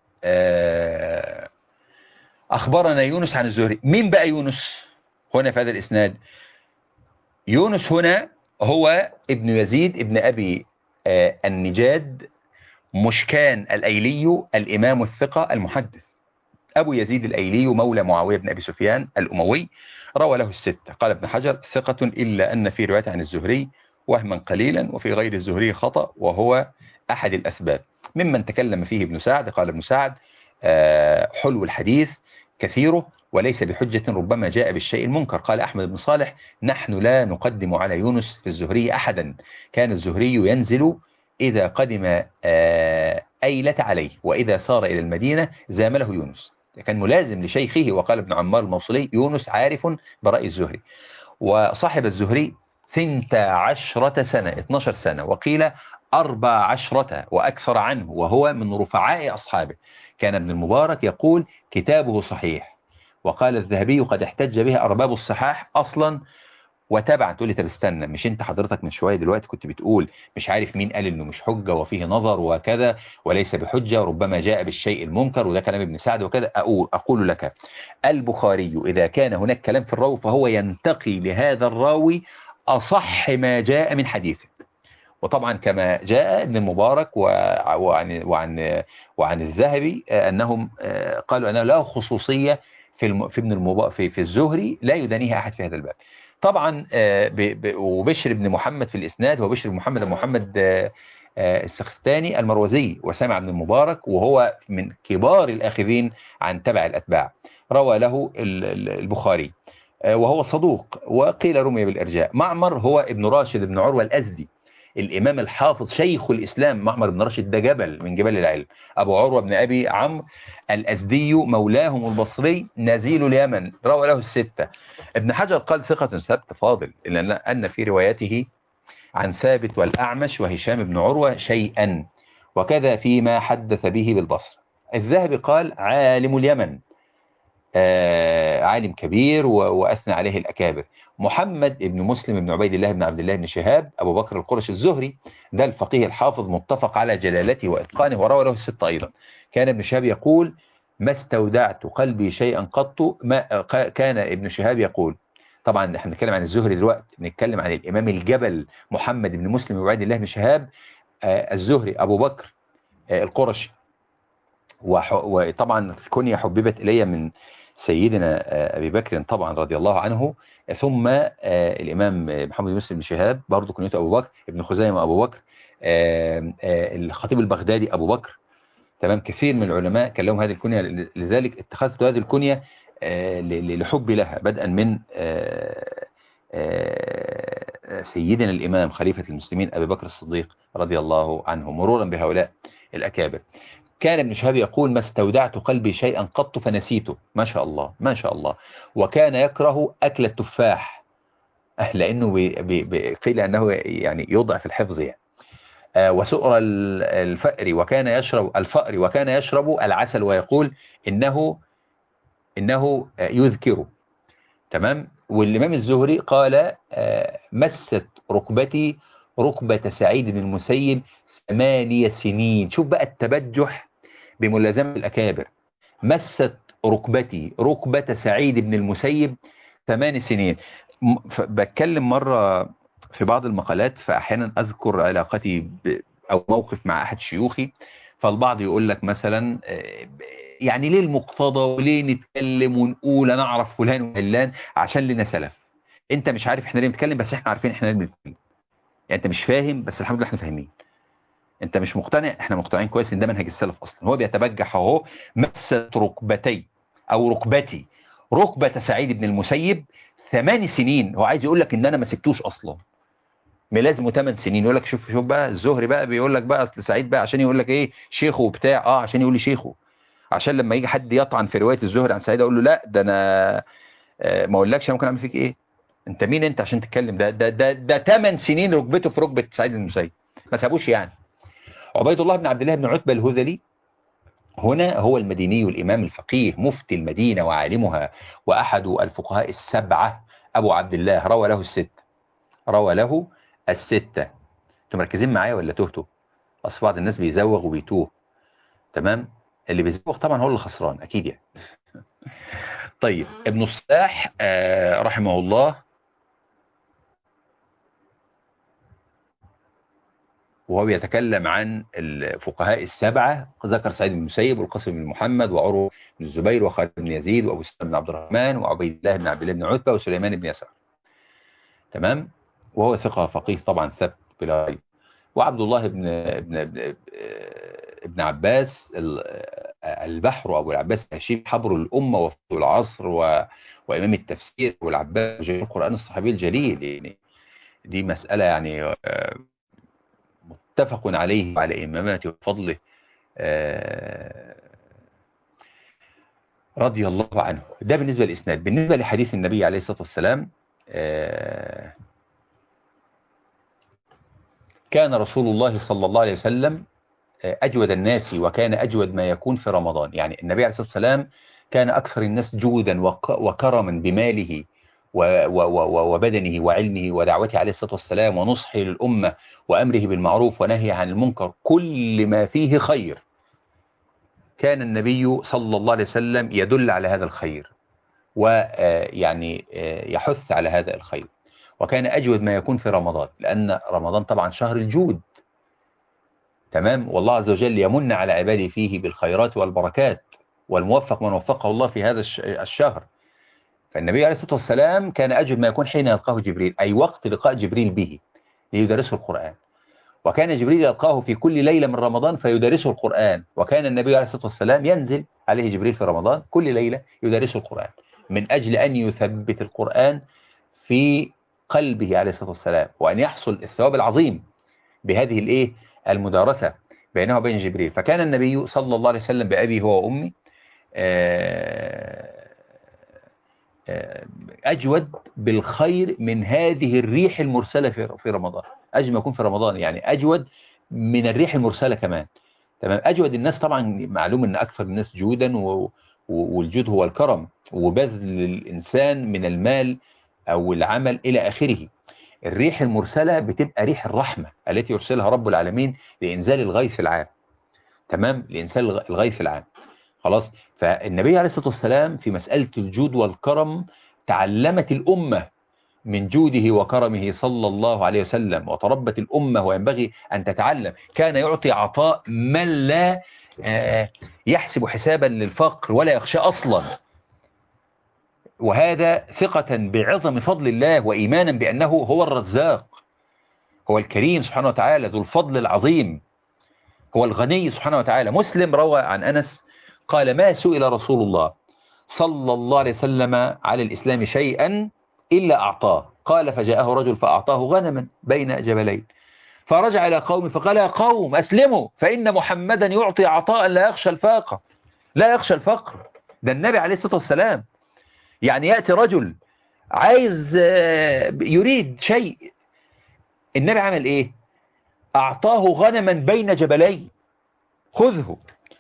أخبرنا يونس عن الزهري مين بقى يونس هنا في هذا الإسناد يونس هنا هو ابن يزيد ابن أبي النجاد مشكان الأيلي الإمام الثقة المحدث أبو يزيد الأيلي مولى معاوية بن أبي سفيان الأموي روى له الستة قال ابن حجر ثقة إلا أن في رواية عن الزهري وهما قليلا وفي غير الزهري خطأ وهو أحد الأسباب ممن تكلم فيه ابن سعد قال ابن سعد حلو الحديث كثيره وليس بحجة ربما جاء بالشيء المنكر قال أحمد بن صالح نحن لا نقدم على يونس في الزهري أحدا كان الزهري ينزل إذا قدم أيلة عليه وإذا سار إلى المدينة زامله يونس كان ملازم لشيخه وقال ابن عمار الموصلي يونس عارف برأي الزهري وصاحب الزهري ثنت عشرة سنة 12 سنة وقيل أربع عشرة وأكثر عنه وهو من رفعاء أصحابه كان ابن المبارك يقول كتابه صحيح وقال الذهبي قد احتج به أرباب الصحاح أصلا وتبع تقول لي طب استنى مش انت حضرتك من شويه دلوقتي كنت بتقول مش عارف مين قال انه مش حجه وفيه نظر وكذا وليس بحجه ربما جاء بالشيء المنكر وده كلام ابن سعد وكذا اقول اقول لك البخاري اذا كان هناك كلام في الراوي فهو ينتقي لهذا الراوي اصح ما جاء من حديثه وطبعا كما جاء ابن المبارك وعن وعن وعن الذهبي انهم قالوا انه له خصوصيه في في ابن المبارك في, في الزهري لا يدانيها احد في هذا الباب طبعا آه، ب- ب- وبشر بن محمد في الإسناد هو بشر بن محمد بن محمد آه، آه، السخستاني المروزي وسامع بن المبارك وهو من كبار الآخذين عن تبع الأتباع روى له ال- ال- البخاري آه، وهو صدوق وقيل رمي بالإرجاء معمر هو ابن راشد بن عروة الأزدي الإمام الحافظ شيخ الإسلام معمر بن راشد ده جبل من جبال العلم أبو عروة بن أبي عمرو الأزدي مولاهم البصري نزيل اليمن روى له الستة ابن حجر قال ثقة ثبت فاضل إلا أن في روايته عن ثابت والأعمش وهشام بن عروة شيئا وكذا فيما حدث به بالبصر الذهبي قال عالم اليمن آه عالم كبير و- وأثنى عليه الأكابر محمد بن مسلم بن عبيد الله بن عبد الله بن شهاب أبو بكر القرش الزهري ده الفقيه الحافظ متفق على جلالته وإتقانه وروى له الستة أيضا كان ابن شهاب يقول ما استودعت قلبي شيئا قط ما ق- كان ابن شهاب يقول طبعا احنا بنتكلم عن الزهري دلوقتي بنتكلم عن الإمام الجبل محمد بن مسلم بن عبيد الله بن شهاب آه الزهري أبو بكر آه القرشي وح- وطبعا كنية حببت إلي من سيدنا آه، أبي بكر طبعا رضي الله عنه ثم آه، الإمام محمد بن مسلم بن شهاب برضه كنيته أبو بكر ابن خزيمة أبو بكر آه، آه، الخطيب البغدادي أبو بكر تمام كثير من العلماء كان لهم هذه الكنية لذلك اتخذت هذه الكنية آه، ل- ل- لحبي لها بدءا من آه، آه، سيدنا الإمام خليفة المسلمين أبي بكر الصديق رضي الله عنه مرورا بهؤلاء الأكابر كان ابن شهاب يقول ما استودعت قلبي شيئا قط فنسيته ما شاء الله ما شاء الله وكان يكره أكل التفاح أه، لأنه بي بي بي قيل أنه يعني يضعف الحفظ يعني آه، وسؤر ال- الفأر وكان يشرب الفأر وكان يشرب العسل ويقول إنه إنه آه، يذكره تمام والإمام الزهري قال آه، مست ركبتي ركبة سعيد بن المسيب ثمانية سنين شوف بقى التبجح بملازمة الأكابر مست ركبتي ركبة سعيد بن المسيب ثمان سنين م- ف- بتكلم مرة في بعض المقالات فأحيانا أذكر علاقتي ب أو موقف مع أحد شيوخي فالبعض يقول لك مثلا آه، ب- يعني ليه المقتضى وليه نتكلم ونقول أنا أعرف فلان وعلان عشان لنا سلف أنت مش عارف إحنا ليه بنتكلم بس إحنا عارفين إحنا ليه بنتكلم يعني أنت مش فاهم بس الحمد لله إحنا فاهمين انت مش مقتنع احنا مقتنعين كويس ان ده منهج السلف اصلا هو بيتبجح اهو مست ركبتي او ركبتي ركبة سعيد بن المسيب ثمان سنين هو عايز يقول لك ان انا ما سبتوش اصلا ملازمه ثمان سنين يقول لك شوف شوف بقى الزهري بقى بيقول لك بقى اصل سعيد بقى عشان يقول لك ايه شيخه وبتاع اه عشان يقول لي شيخه عشان لما يجي حد يطعن في روايه الزهري عن سعيد اقول له لا ده انا آه، ما اقولكش انا ممكن اعمل فيك ايه انت مين انت عشان تتكلم ده ده ده ده 8 سنين ركبته في ركبه سعيد بن المسيب ما سابوش يعني عبيد الله بن عبد الله بن عتبة الهذلي هنا هو المديني الإمام الفقيه مفتي المدينة وعالمها وأحد الفقهاء السبعة أبو عبد الله روى له الست روى له الستة انتوا مركزين معايا ولا تهتوا أصل بعض الناس بيزوغ وبيتوه تمام اللي بيزوغ طبعا هو اللي خسران أكيد يعني طيب ابن الصلاح آه رحمه الله وهو بيتكلم عن الفقهاء السبعة ذكر سعيد بن المسيب والقاسم بن محمد وعروة بن الزبير وخالد بن يزيد وأبو سلمة بن عبد الرحمن وعبيد الله بن عبد الله بن عتبة وسليمان بن يسار تمام وهو ثقة فقيه طبعا ثبت بلا ريب وعبد الله بن ابن ابن, ابن عباس البحر أبو العباس هشيم حبر الأمة وفي العصر و... وإمام التفسير والعباس جليل القرآن الصحابي الجليل يعني دي مسألة يعني متفق عليه وعلى إمامته وفضله رضي الله عنه ده بالنسبة للإسناد بالنسبة لحديث النبي عليه الصلاة والسلام كان رسول الله صلى الله عليه وسلم أجود الناس وكان أجود ما يكون في رمضان يعني النبي عليه الصلاة والسلام كان أكثر الناس جودا وكرما بماله وبدنه وعلمه ودعوته عليه الصلاة والسلام ونصحه للأمة وأمره بالمعروف ونهيه عن المنكر كل ما فيه خير كان النبي صلى الله عليه وسلم يدل على هذا الخير ويعني يحث على هذا الخير وكان أجود ما يكون في رمضان لأن رمضان طبعا شهر الجود تمام والله عز وجل يمن على عباده فيه بالخيرات والبركات والموفق من وفقه الله في هذا الشهر فالنبي عليه الصلاة والسلام كان أجل ما يكون حين يلقاه جبريل أي وقت لقاء جبريل به ليدرسه القرآن وكان جبريل يلقاه في كل ليلة من رمضان فيدرسه القرآن وكان النبي عليه الصلاة والسلام ينزل عليه جبريل في رمضان كل ليلة يدرسه القرآن من أجل أن يثبت القرآن في قلبه عليه الصلاة والسلام وأن يحصل الثواب العظيم بهذه الإيه المدارسة بينه وبين جبريل فكان النبي صلى الله عليه وسلم بأبي هو وأمي أجود بالخير من هذه الريح المرسلة في رمضان أجل ما يكون في رمضان يعني أجود من الريح المرسلة كمان تمام أجود الناس طبعا معلوم أن أكثر الناس جودا والجود هو الكرم وبذل الإنسان من المال أو العمل إلى آخره الريح المرسلة بتبقى ريح الرحمة التي يرسلها رب العالمين لإنزال الغيث العام تمام لإنزال الغيث العام خلاص فالنبي عليه الصلاة والسلام في مسألة الجود والكرم تعلمت الأمة من جوده وكرمه صلى الله عليه وسلم وتربت الأمة وينبغي أن تتعلم كان يعطي عطاء من لا يحسب حسابا للفقر ولا يخشى أصلا وهذا ثقة بعظم فضل الله وإيمانا بأنه هو الرزاق هو الكريم سبحانه وتعالى ذو الفضل العظيم هو الغني سبحانه وتعالى مسلم روى عن أنس قال ما سئل رسول الله صلى الله عليه وسلم على الإسلام شيئا إلا أعطاه قال فجاءه رجل فأعطاه غنما بين جبلين فرجع إلى قوم فقال يا قوم أسلموا فإن محمدا يعطي عطاء لا يخشى الفاقة لا يخشى الفقر ده النبي عليه الصلاة والسلام يعني يأتي رجل عايز يريد شيء النبي عمل ايه اعطاه غنما بين جبلين خذه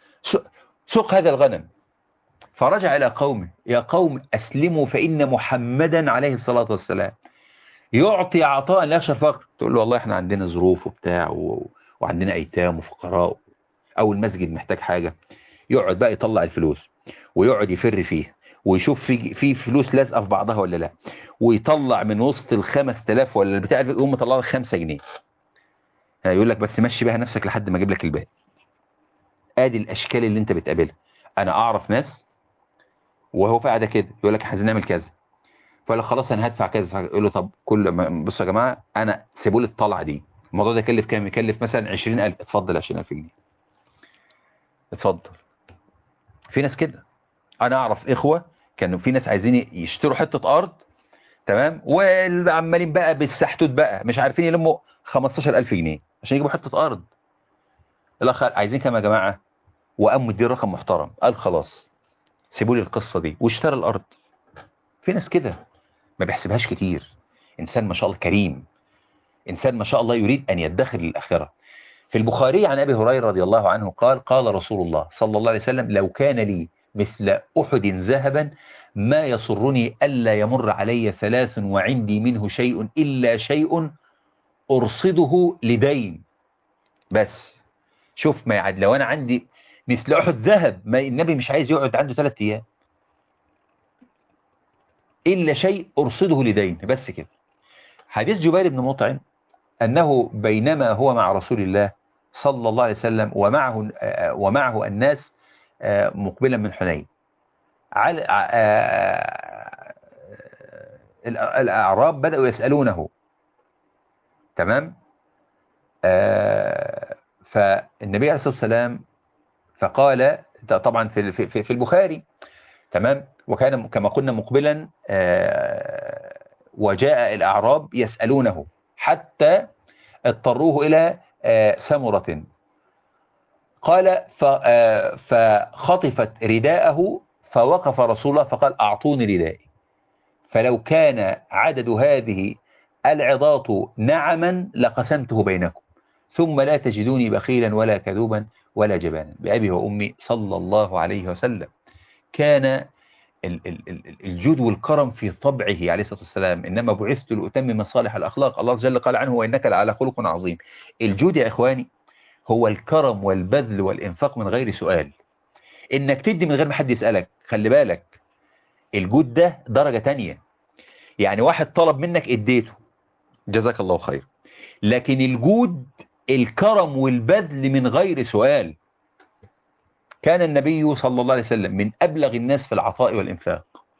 سق هذا الغنم فرجع إلى قومه يا قوم أسلموا فإن محمدا عليه الصلاة والسلام يعطي عطاء لا يخشى الفقر تقول له والله احنا عندنا ظروف وبتاع و... وعندنا أيتام وفقراء أو المسجد محتاج حاجة يقعد بقى يطلع الفلوس ويقعد يفر فيها ويشوف في في فلوس لازقه في بعضها ولا لا ويطلع من وسط ال 5000 ولا البتاع يقوم مطلع لك 5 جنيه يقول لك بس مشي بيها نفسك لحد ما اجيب لك الباقي ادي الاشكال اللي انت بتقابلها انا اعرف ناس وهو قاعده كده يقول لك عايزين نعمل كذا فقال له خلاص انا هدفع كذا يقول له طب كل بصوا يا جماعه انا سيبوا لي الطلعه دي الموضوع ده يكلف كام يكلف مثلا 20000 اتفضل 20000 جنيه اتفضل في ناس كده انا اعرف اخوه كانوا في ناس عايزين يشتروا حته ارض تمام وعمالين بقى بالسحتوت بقى مش عارفين يلموا 15000 جنيه عشان يجيبوا حته ارض الاخ عايزين كام يا جماعه وقام مدير رقم محترم قال خلاص سيبوا لي القصه دي واشترى الارض في ناس كده ما بيحسبهاش كتير انسان ما شاء الله كريم انسان ما شاء الله يريد ان يدخر للاخره في البخاري عن ابي هريره رضي الله عنه قال قال رسول الله صلى الله عليه وسلم لو كان لي مثل احد ذهبا ما يسرني الا يمر علي ثلاث وعندي منه شيء الا شيء ارصده لدين بس شوف ما يعد لو انا عندي مثل احد ذهب ما النبي مش عايز يقعد عنده ثلاث ايام الا شيء ارصده لدين بس كده حديث جبير بن مطعم انه بينما هو مع رسول الله صلى الله عليه وسلم ومعه ومعه الناس مقبلا من حنين على الاعراب بداوا يسالونه تمام فالنبي عليه الصلاه والسلام فقال طبعا في في في البخاري تمام وكان كما قلنا مقبلا وجاء الأعراب يسألونه حتى اضطروه إلى سمرة قال فخطفت رداءه فوقف رسول الله فقال أعطوني ردائي فلو كان عدد هذه العظات نعما لقسمته بينكم ثم لا تجدوني بخيلا ولا كذوبا ولا جبانا بأبي وأمي صلى الله عليه وسلم كان الجود والكرم في طبعه عليه الصلاة والسلام إنما بعثت لأتمم مصالح الأخلاق الله جل قال عنه وإنك لعلى خلق عظيم الجود يا إخواني هو الكرم والبذل والإنفاق من غير سؤال إنك تدي من غير ما حد يسألك خلي بالك الجود ده درجة تانية يعني واحد طلب منك اديته جزاك الله خير لكن الجود الكرم والبذل من غير سؤال كان النبي صلى الله عليه وسلم من أبلغ الناس في العطاء والإنفاق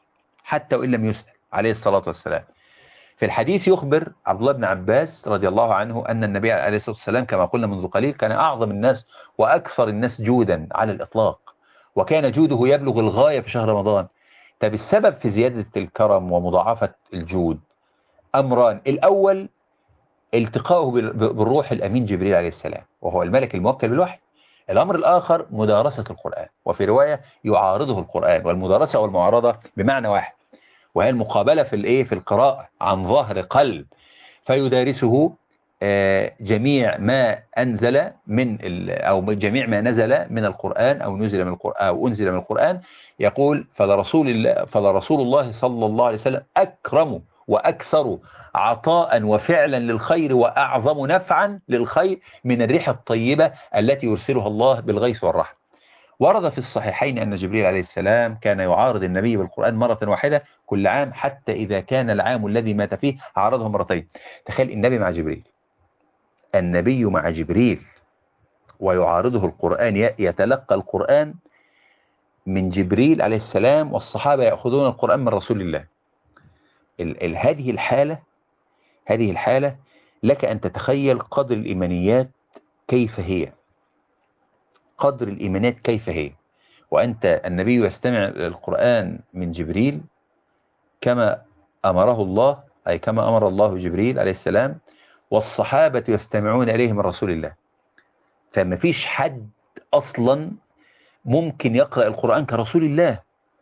حتى وإن لم يسأل عليه الصلاة والسلام في الحديث يخبر عبد الله بن عباس رضي الله عنه أن النبي عليه الصلاة والسلام كما قلنا منذ قليل كان أعظم الناس وأكثر الناس جودا على الإطلاق وكان جوده يبلغ الغاية في شهر رمضان طب السبب في زيادة الكرم ومضاعفة الجود أمران الأول التقاؤه بالروح الأمين جبريل عليه السلام وهو الملك الموكل بالوحي الأمر الآخر مدارسة القرآن وفي رواية يعارضه القرآن والمدارسة والمعارضة بمعنى واحد وهي المقابلة في الايه في القراءة عن ظهر قلب فيدارسه جميع ما أنزل من أو جميع ما نزل من القرآن أو نزل من القرآن أو أنزل من القرآن يقول فلرسول الله فلرسول الله صلى الله عليه وسلم أكرم وأكثر عطاء وفعلا للخير وأعظم نفعا للخير من الريح الطيبة التي يرسلها الله بالغيث والرحمة ورد في الصحيحين أن جبريل عليه السلام كان يعارض النبي بالقرآن مرة واحدة كل عام حتى إذا كان العام الذي مات فيه عارضه مرتين تخيل النبي مع جبريل النبي مع جبريل ويعارضه القرآن يتلقى القرآن من جبريل عليه السلام والصحابة يأخذون القرآن من رسول الله ال ال هذه الحالة هذه الحالة لك أن تتخيل قدر الإيمانيات كيف هي قدر الإيمانات كيف هي وأنت النبي يستمع القرآن من جبريل كما أمره الله أي كما أمر الله جبريل عليه السلام والصحابة يستمعون إليه من رسول الله فما فيش حد أصلا ممكن يقرأ القرآن كرسول الله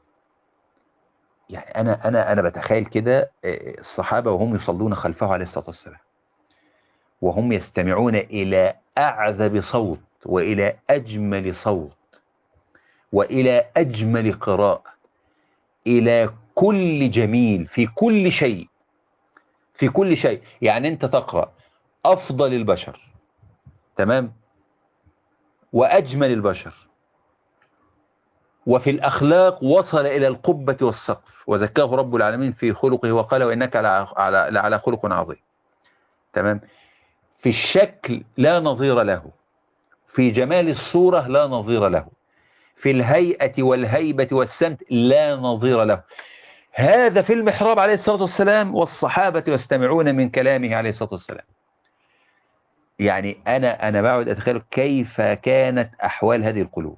يعني أنا أنا أنا بتخيل كده الصحابة وهم يصلون خلفه عليه الصلاة والسلام وهم يستمعون إلى أعذب صوت وإلى أجمل صوت وإلى أجمل قراءة إلى كل جميل في كل شيء في كل شيء يعني أنت تقرأ أفضل البشر تمام وأجمل البشر وفي الأخلاق وصل إلى القبة والسقف وزكاه رب العالمين في خلقه وقال وإنك لعلى خلق عظيم تمام في الشكل لا نظير له في جمال الصورة لا نظير له في الهيئة والهيبة والسمت لا نظير له هذا في المحراب عليه الصلاة والسلام والصحابة يستمعون من كلامه عليه الصلاة والسلام يعني أنا أنا بعد أتخيل كيف كانت أحوال هذه القلوب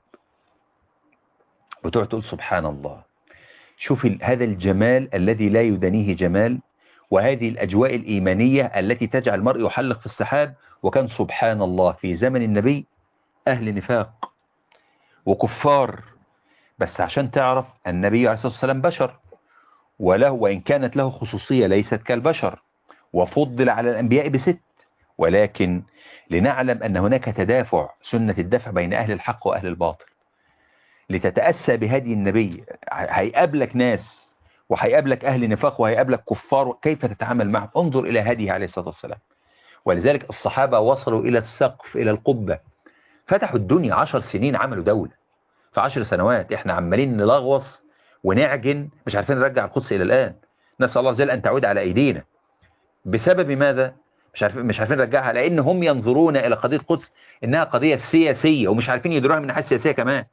وتقعد تقول سبحان الله شوف هذا الجمال الذي لا يدنيه جمال وهذه الأجواء الإيمانية التي تجعل المرء يحلق في السحاب وكان سبحان الله في زمن النبي أهل نفاق وكفار بس عشان تعرف النبي عليه الصلاة والسلام بشر وله وإن كانت له خصوصية ليست كالبشر وفضل على الأنبياء بست ولكن لنعلم أن هناك تدافع سنة الدفع بين أهل الحق وأهل الباطل لتتأسى بهدي النبي هيقابلك ناس وهيقابلك أهل نفاق وهيقابلك كفار كيف تتعامل معهم انظر إلى هديه عليه الصلاة والسلام ولذلك الصحابة وصلوا إلى السقف إلى القبة فتحوا الدنيا عشر سنين عملوا دولة في عشر سنوات احنا عمالين نلغوص ونعجن مش عارفين نرجع القدس إلى الآن نسأل الله جل أن تعود على أيدينا بسبب ماذا مش عارفين مش عارفين نرجعها لأن هم ينظرون إلى قضية القدس إنها قضية سياسية ومش عارفين يدروها من الناحية السياسية كمان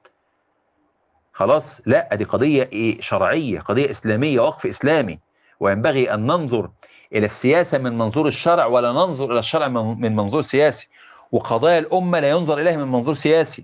خلاص لا دي قضية إيه شرعية قضية إسلامية وقف إسلامي وينبغي أن ننظر إلى السياسة من منظور الشرع ولا ننظر إلى الشرع من منظور سياسي وقضايا الأمة لا ينظر إليها من منظور سياسي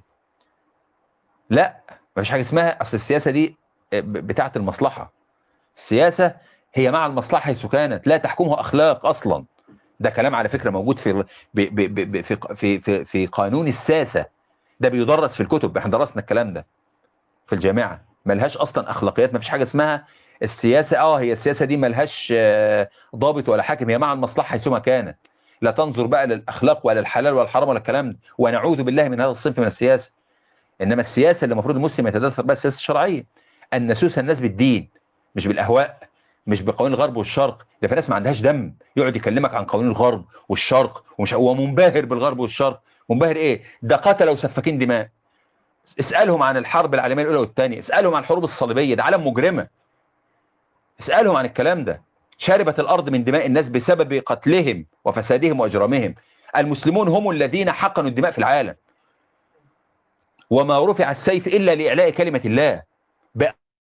لا مفيش حاجة اسمها أصل السياسة دي بتاعة المصلحة السياسة هي مع المصلحة حيث كانت لا تحكمها أخلاق أصلا ده كلام على فكرة موجود في في في في, في قانون الساسة ده بيدرس في الكتب احنا درسنا الكلام ده في الجامعة ملهاش أصلا أخلاقيات مفيش حاجة اسمها السياسة اه هي السياسة دي ملهاش ضابط ولا حاكم هي مع المصلحة حيثما كانت لا تنظر بقى للأخلاق ولا الحلال ولا الحرام ولا الكلام ده ونعوذ بالله من هذا الصنف من السياسة إنما السياسة اللي المفروض المسلم يتدثر بها السياسة الشرعية أن نسوس الناس بالدين مش بالأهواء مش بقوانين الغرب والشرق ده في ناس ما عندهاش دم يقعد يكلمك عن قوانين الغرب والشرق ومش هو منبهر بالغرب والشرق منبهر ايه ده قتلوا وسفاكين دماء اسألهم عن الحرب العالمية الأولى والثانية اسألهم عن الحروب الصليبية ده عالم مجرمة اسألهم عن الكلام ده شربت الأرض من دماء الناس بسبب قتلهم وفسادهم وأجرامهم المسلمون هم الذين حقنوا الدماء في العالم وما رفع السيف إلا لإعلاء كلمة الله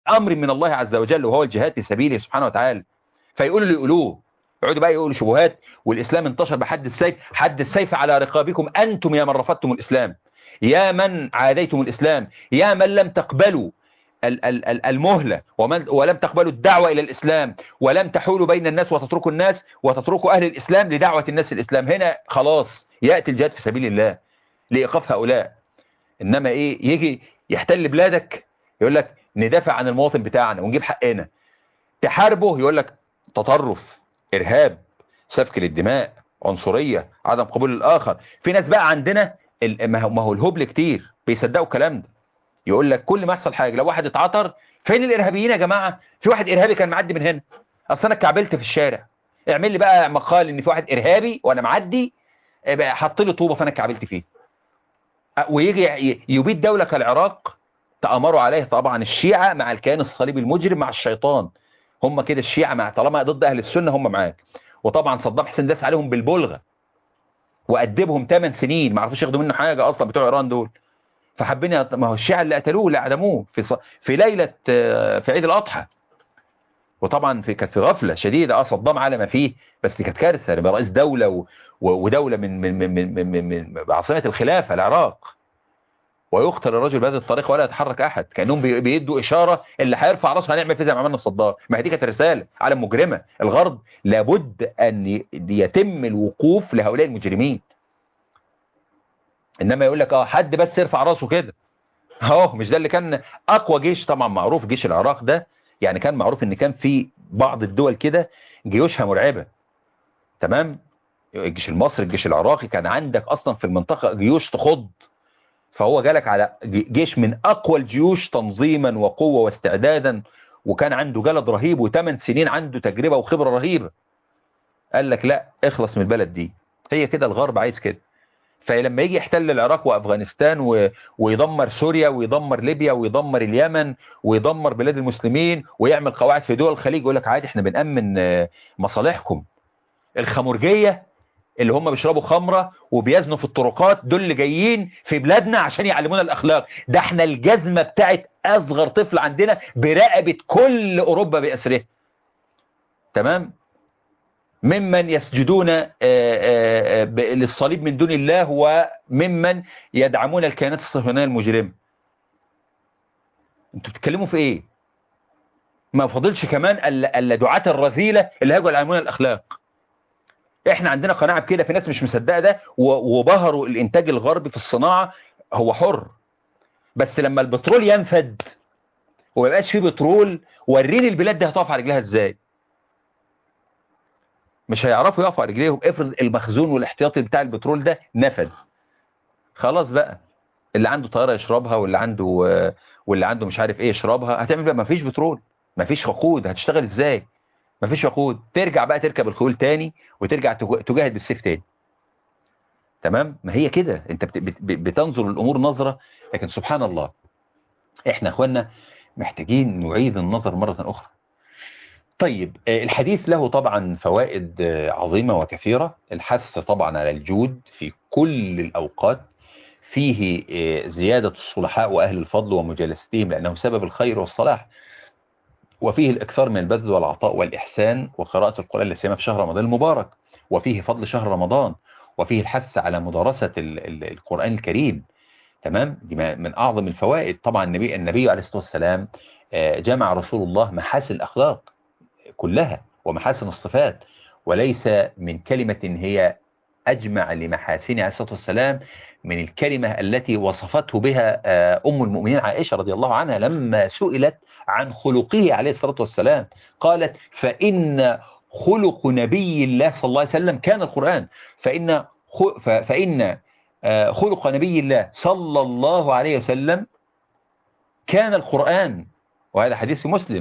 أمر من الله عز وجل وهو الجهاد في سبيله سبحانه وتعالى فيقولوا اللي يقولوه يقعدوا بقى يقولوا شبهات والإسلام انتشر بحد السيف حد السيف على رقابكم أنتم يا من رفضتم الإسلام يا من عاديتم الإسلام يا من لم تقبلوا المهلة ومن ولم تقبلوا الدعوة إلى الإسلام ولم تحولوا بين الناس وتتركوا الناس وتتركوا أهل الإسلام لدعوة الناس الإسلام هنا خلاص يأتي الجهاد في سبيل الله لإيقاف هؤلاء إنما إيه يجي يحتل بلادك يقول لك ندافع عن المواطن بتاعنا ونجيب حقنا تحاربه يقول لك تطرف إرهاب سفك للدماء عنصرية عدم قبول الآخر في ناس بقى عندنا ما هو الهبل كتير بيصدقوا الكلام ده يقول لك كل ما يحصل حاجة لو واحد اتعطر فين الإرهابيين يا جماعة في واحد إرهابي كان معدي من هنا أصل أنا اتكعبلت في الشارع اعمل لي بقى مقال إن في واحد إرهابي وأنا معدي حط لي طوبة فأنا اتكعبلت فيه ويجي يبيد دولة كالعراق تأمروا عليه طبعا الشيعة مع الكيان الصليبي المجرم مع الشيطان هم كده الشيعة مع طالما ضد أهل السنة هم معاك وطبعا صدام حسين داس عليهم بالبلغة وأدبهم 8 سنين ما عرفوش ياخدوا منه حاجة أصلا بتوع إيران دول فحابين ما هو الشيعة اللي قتلوه اللي أعدموه في ص... في ليلة في عيد الأضحى وطبعا في كانت في غفلة شديدة اه صدام على ما فيه بس دي كانت كارثة يبقى رئيس دولة و... ودولة من من من من, من, من, من عاصمة الخلافة العراق ويقتل الرجل بهذه الطريقة ولا يتحرك أحد كأنهم بيدوا إشارة اللي هيرفع راسه هنعمل فيه زي ما عملنا في صدام ما هي دي كانت رسالة على مجرمة الغرب لابد أن يتم الوقوف لهؤلاء المجرمين إنما يقول لك اه حد بس يرفع راسه كده اهو مش ده اللي كان أقوى جيش طبعا معروف جيش العراق ده يعني كان معروف ان كان في بعض الدول كده جيوشها مرعبة تمام الجيش المصري الجيش العراقي كان عندك اصلا في المنطقة جيوش تخض فهو جالك على جيش من اقوى الجيوش تنظيما وقوة واستعدادا وكان عنده جلد رهيب وثمان سنين عنده تجربة وخبرة رهيبة قال لك لا اخلص من البلد دي هي كده الغرب عايز كده فلما يجي يحتل العراق وافغانستان و... ويدمر سوريا ويدمر ليبيا ويدمر اليمن ويدمر بلاد المسلمين ويعمل قواعد في دول الخليج يقول لك عادي احنا بنأمن مصالحكم الخمرجية اللي هم بيشربوا خمرة وبيزنوا في الطرقات دول اللي جايين في بلادنا عشان يعلمونا الأخلاق ده احنا الجزمة بتاعت أصغر طفل عندنا برقبة كل أوروبا بأسره تمام ممن يسجدون للصليب من دون الله وممن يدعمون الكيانات الصهيونية المجرمة انتوا بتتكلموا في ايه ما فضلش كمان الا دعاة الرذيلة اللي هاجوا يعلمون الاخلاق احنا عندنا قناعة بكده في ناس مش مصدقه ده وبهروا الانتاج الغربي في الصناعة هو حر بس لما البترول ينفد وما يبقاش فيه بترول وريني البلاد دي هتقف على رجلها ازاي مش هيعرفوا يقفوا على رجليهم افرض المخزون والاحتياطي بتاع البترول ده نفد خلاص بقى اللي عنده طياره يشربها واللي عنده واللي عنده مش عارف ايه يشربها هتعمل بقى مفيش بترول مفيش وقود هتشتغل ازاي مفيش وقود ترجع بقى تركب الخيول تاني وترجع تجاهد بالسيف تاني تمام ما هي كده انت بتنظر الامور نظره لكن سبحان الله احنا اخوانا محتاجين نعيد النظر مره اخرى طيب الحديث له طبعا فوائد عظيمة وكثيرة الحث طبعا على الجود في كل الأوقات فيه زيادة الصلحاء وأهل الفضل ومجالستهم لأنه سبب الخير والصلاح وفيه الإكثار من البذل والعطاء والإحسان وقراءة القرآن لسيما في شهر رمضان المبارك وفيه فضل شهر رمضان وفيه الحث على مدارسة القرآن الكريم تمام دي من أعظم الفوائد طبعا النبي, النبي عليه الصلاة والسلام جمع رسول الله محاسن الأخلاق كلها ومحاسن الصفات وليس من كلمة هي أجمع لمحاسن عليه الصلاة والسلام من الكلمة التي وصفته بها أم المؤمنين عائشة رضي الله عنها لما سئلت عن خلقه عليه الصلاة والسلام قالت فإن خلق نبي الله صلى الله عليه وسلم كان القرآن فإن فإن خلق نبي الله صلى الله عليه وسلم كان القرآن وهذا حديث مسلم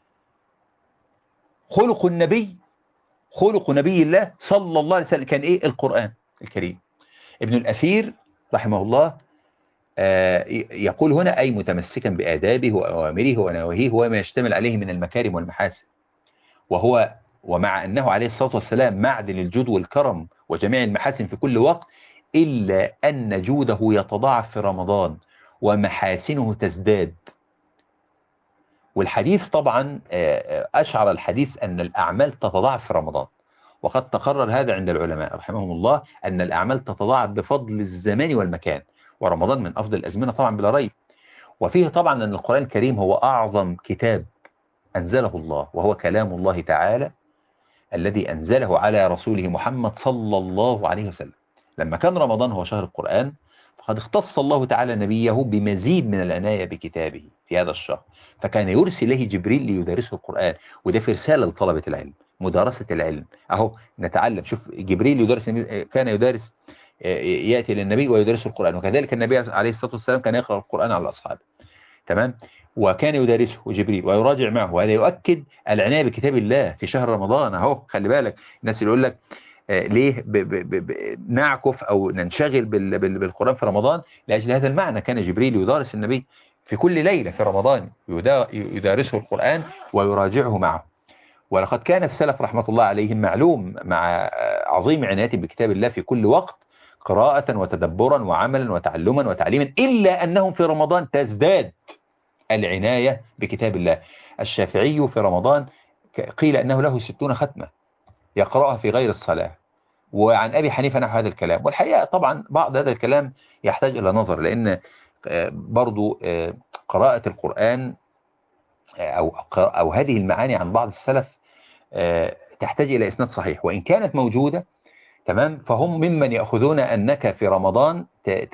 خلق النبي خلق نبي الله صلى الله عليه وسلم كان ايه القرآن الكريم ابن الأثير رحمه الله يقول هنا أي متمسكا بآدابه وأوامره ونواهيه وما يشتمل عليه من المكارم والمحاسن وهو ومع أنه عليه الصلاة والسلام معدن الجود والكرم وجميع المحاسن في كل وقت إلا أن جوده يتضاعف في رمضان ومحاسنه تزداد والحديث طبعا أشعر الحديث أن الأعمال تتضاعف في رمضان وقد تقرر هذا عند العلماء رحمهم الله أن الأعمال تتضاعف بفضل الزمان والمكان ورمضان من أفضل الأزمنة طبعا بلا ريب وفيه طبعا أن القرآن الكريم هو أعظم كتاب أنزله الله وهو كلام الله تعالى الذي أنزله على رسوله محمد صلى الله عليه وسلم لما كان رمضان هو شهر القرآن فقد اختص الله تعالى نبيه بمزيد من العناية بكتابه في هذا الشهر فكان يرسل إليه جبريل ليدرسه القرآن وده في رسالة لطلبة العلم مدارسة العلم أهو نتعلم شوف جبريل يدرس كان يدرس يأتي للنبي ويدرسه القرآن وكذلك النبي عليه الصلاة والسلام كان يقرأ القرآن على الأصحاب تمام وكان يدرسه جبريل ويراجع معه وهذا يؤكد العناية بكتاب الله في شهر رمضان اهو خلي بالك الناس اللي يقول لك ليه ب ب ب نعكف أو ننشغل بال بال بالقرآن في رمضان لأجل هذا المعنى كان جبريل يدارس النبي في كل ليلة في رمضان يدارسه القرآن ويراجعه معه ولقد كان السلف رحمة الله عليهم معلوم مع عظيم عنايتهم بكتاب الله في كل وقت قراءة وتدبرا وعملا وتعلما وتعليما إلا أنهم في رمضان تزداد العناية بكتاب الله الشافعي في رمضان قيل أنه له ستون ختمة يقرأها في غير الصلاة وعن أبي حنيفة نحو هذا الكلام والحقيقة طبعا بعض هذا الكلام يحتاج إلى نظر لأن برضو قراءة القرآن أو, أو هذه المعاني عن بعض السلف تحتاج إلى إسناد صحيح وإن كانت موجودة تمام فهم ممن يأخذون أنك في رمضان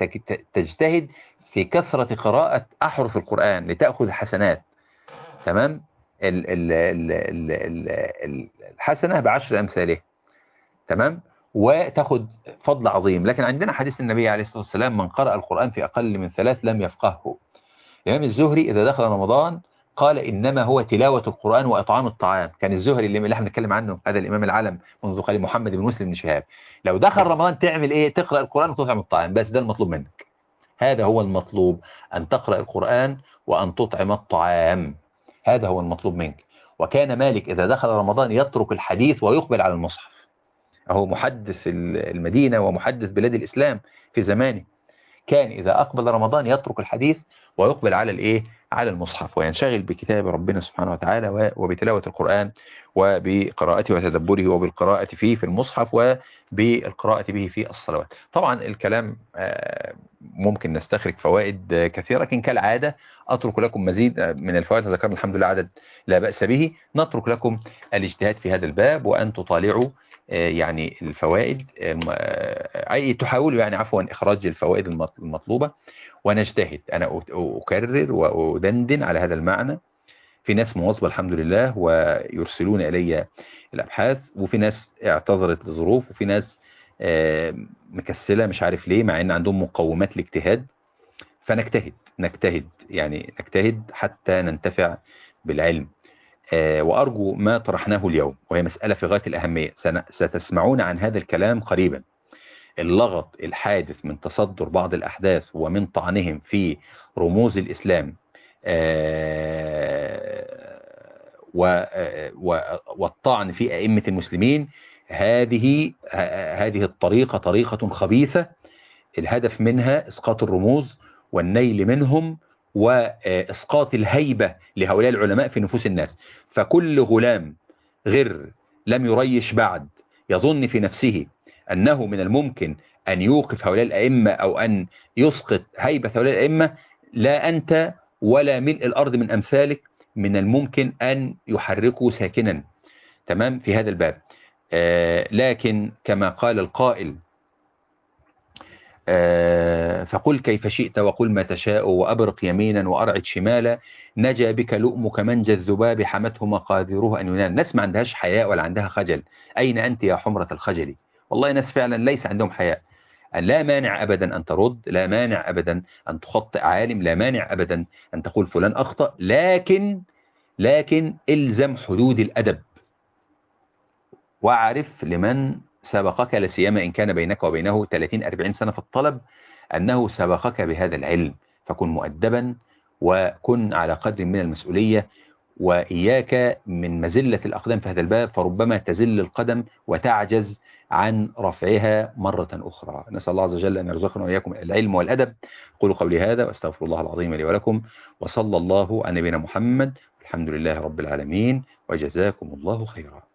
تجتهد في كثرة قراءة أحرف القرآن لتأخذ حسنات تمام ال ال ال ال ال الحسنة بعشر أمثاله تمام وتاخد فضل عظيم لكن عندنا حديث النبي عليه الصلاة والسلام من قرأ القرآن في أقل من ثلاث لم يفقهه الإمام الزهري إذا دخل رمضان قال إنما هو تلاوة القرآن وإطعام الطعام كان الزهري اللي احنا بنتكلم عنه هذا الإمام العالم منذ قليل محمد بن مسلم بن شهاب لو دخل رمضان تعمل إيه تقرأ القرآن وتطعم الطعام بس ده المطلوب منك هذا هو المطلوب أن تقرأ القرآن وأن تطعم الطعام هذا هو المطلوب منك وكان مالك إذا دخل رمضان يترك الحديث ويقبل على المصحف أهو محدث المدينة ومحدث بلاد الإسلام في زمانه كان إذا أقبل رمضان يترك الحديث ويقبل على الإيه على المصحف وينشغل بكتاب ربنا سبحانه وتعالى وبتلاوة القرآن وبقراءته وتدبره وبالقراءة فيه في المصحف وبالقراءة به في الصلوات طبعا الكلام ممكن نستخرج فوائد كثيرة لكن كالعادة أترك لكم مزيد من الفوائد ذكرنا الحمد لله عدد لا بأس به نترك لكم الاجتهاد في هذا الباب وأن تطالعوا يعني الفوائد أي تحاولوا يعني عفوا إخراج الفوائد المطلوبة ونجتهد أنا أكرر وأدندن على هذا المعنى في ناس مواظبة الحمد لله ويرسلون إلي الأبحاث وفي ناس اعتذرت لظروف وفي ناس مكسلة مش عارف ليه مع أن عندهم مقومات الاجتهاد فنجتهد نجتهد يعني نجتهد حتى ننتفع بالعلم وأرجو ما طرحناه اليوم وهي مسألة في غاية الأهمية ستسمعون عن هذا الكلام قريبا اللغط الحادث من تصدر بعض الأحداث ومن طعنهم في رموز الإسلام والطعن في أئمة المسلمين هذه هذه الطريقة طريقة خبيثة الهدف منها إسقاط الرموز والنيل منهم وإسقاط الهيبة لهؤلاء العلماء في نفوس الناس فكل غلام غير لم يريش بعد يظن في نفسه أنه من الممكن أن يوقف هؤلاء الأئمة أو أن يسقط هيبة هؤلاء الأئمة لا أنت ولا ملء الأرض من أمثالك من الممكن أن يحركوا ساكنا تمام في هذا الباب آه لكن كما قال القائل آه فقل كيف شئت وقل ما تشاء وأبرق يمينا وأرعد شمالا نجا بك لؤمك منجى الذباب حمته مقاديره أن ينال ناس ما عندهاش حياء ولا عندها خجل أين أنت يا حمرة الخجل والله ناس فعلا ليس عندهم حياء لا مانع أبدا أن ترد لا مانع أبدا أن تخطئ عالم لا مانع أبدا أن تقول فلان أخطأ لكن لكن إلزم حدود الأدب واعرف لمن سبقك لسيما إن كان بينك وبينه 30-40 سنة في الطلب أنه سبقك بهذا العلم فكن مؤدبا وكن على قدر من المسؤولية وإياك من مزلة الأقدام في هذا الباب فربما تزل القدم وتعجز عن رفعها مرة أخرى نسأل الله عز وجل أن يرزقنا وإياكم العلم والأدب قولوا قولي هذا وأستغفر الله العظيم لي ولكم وصلى الله على نبينا محمد الحمد لله رب العالمين وجزاكم الله خيرا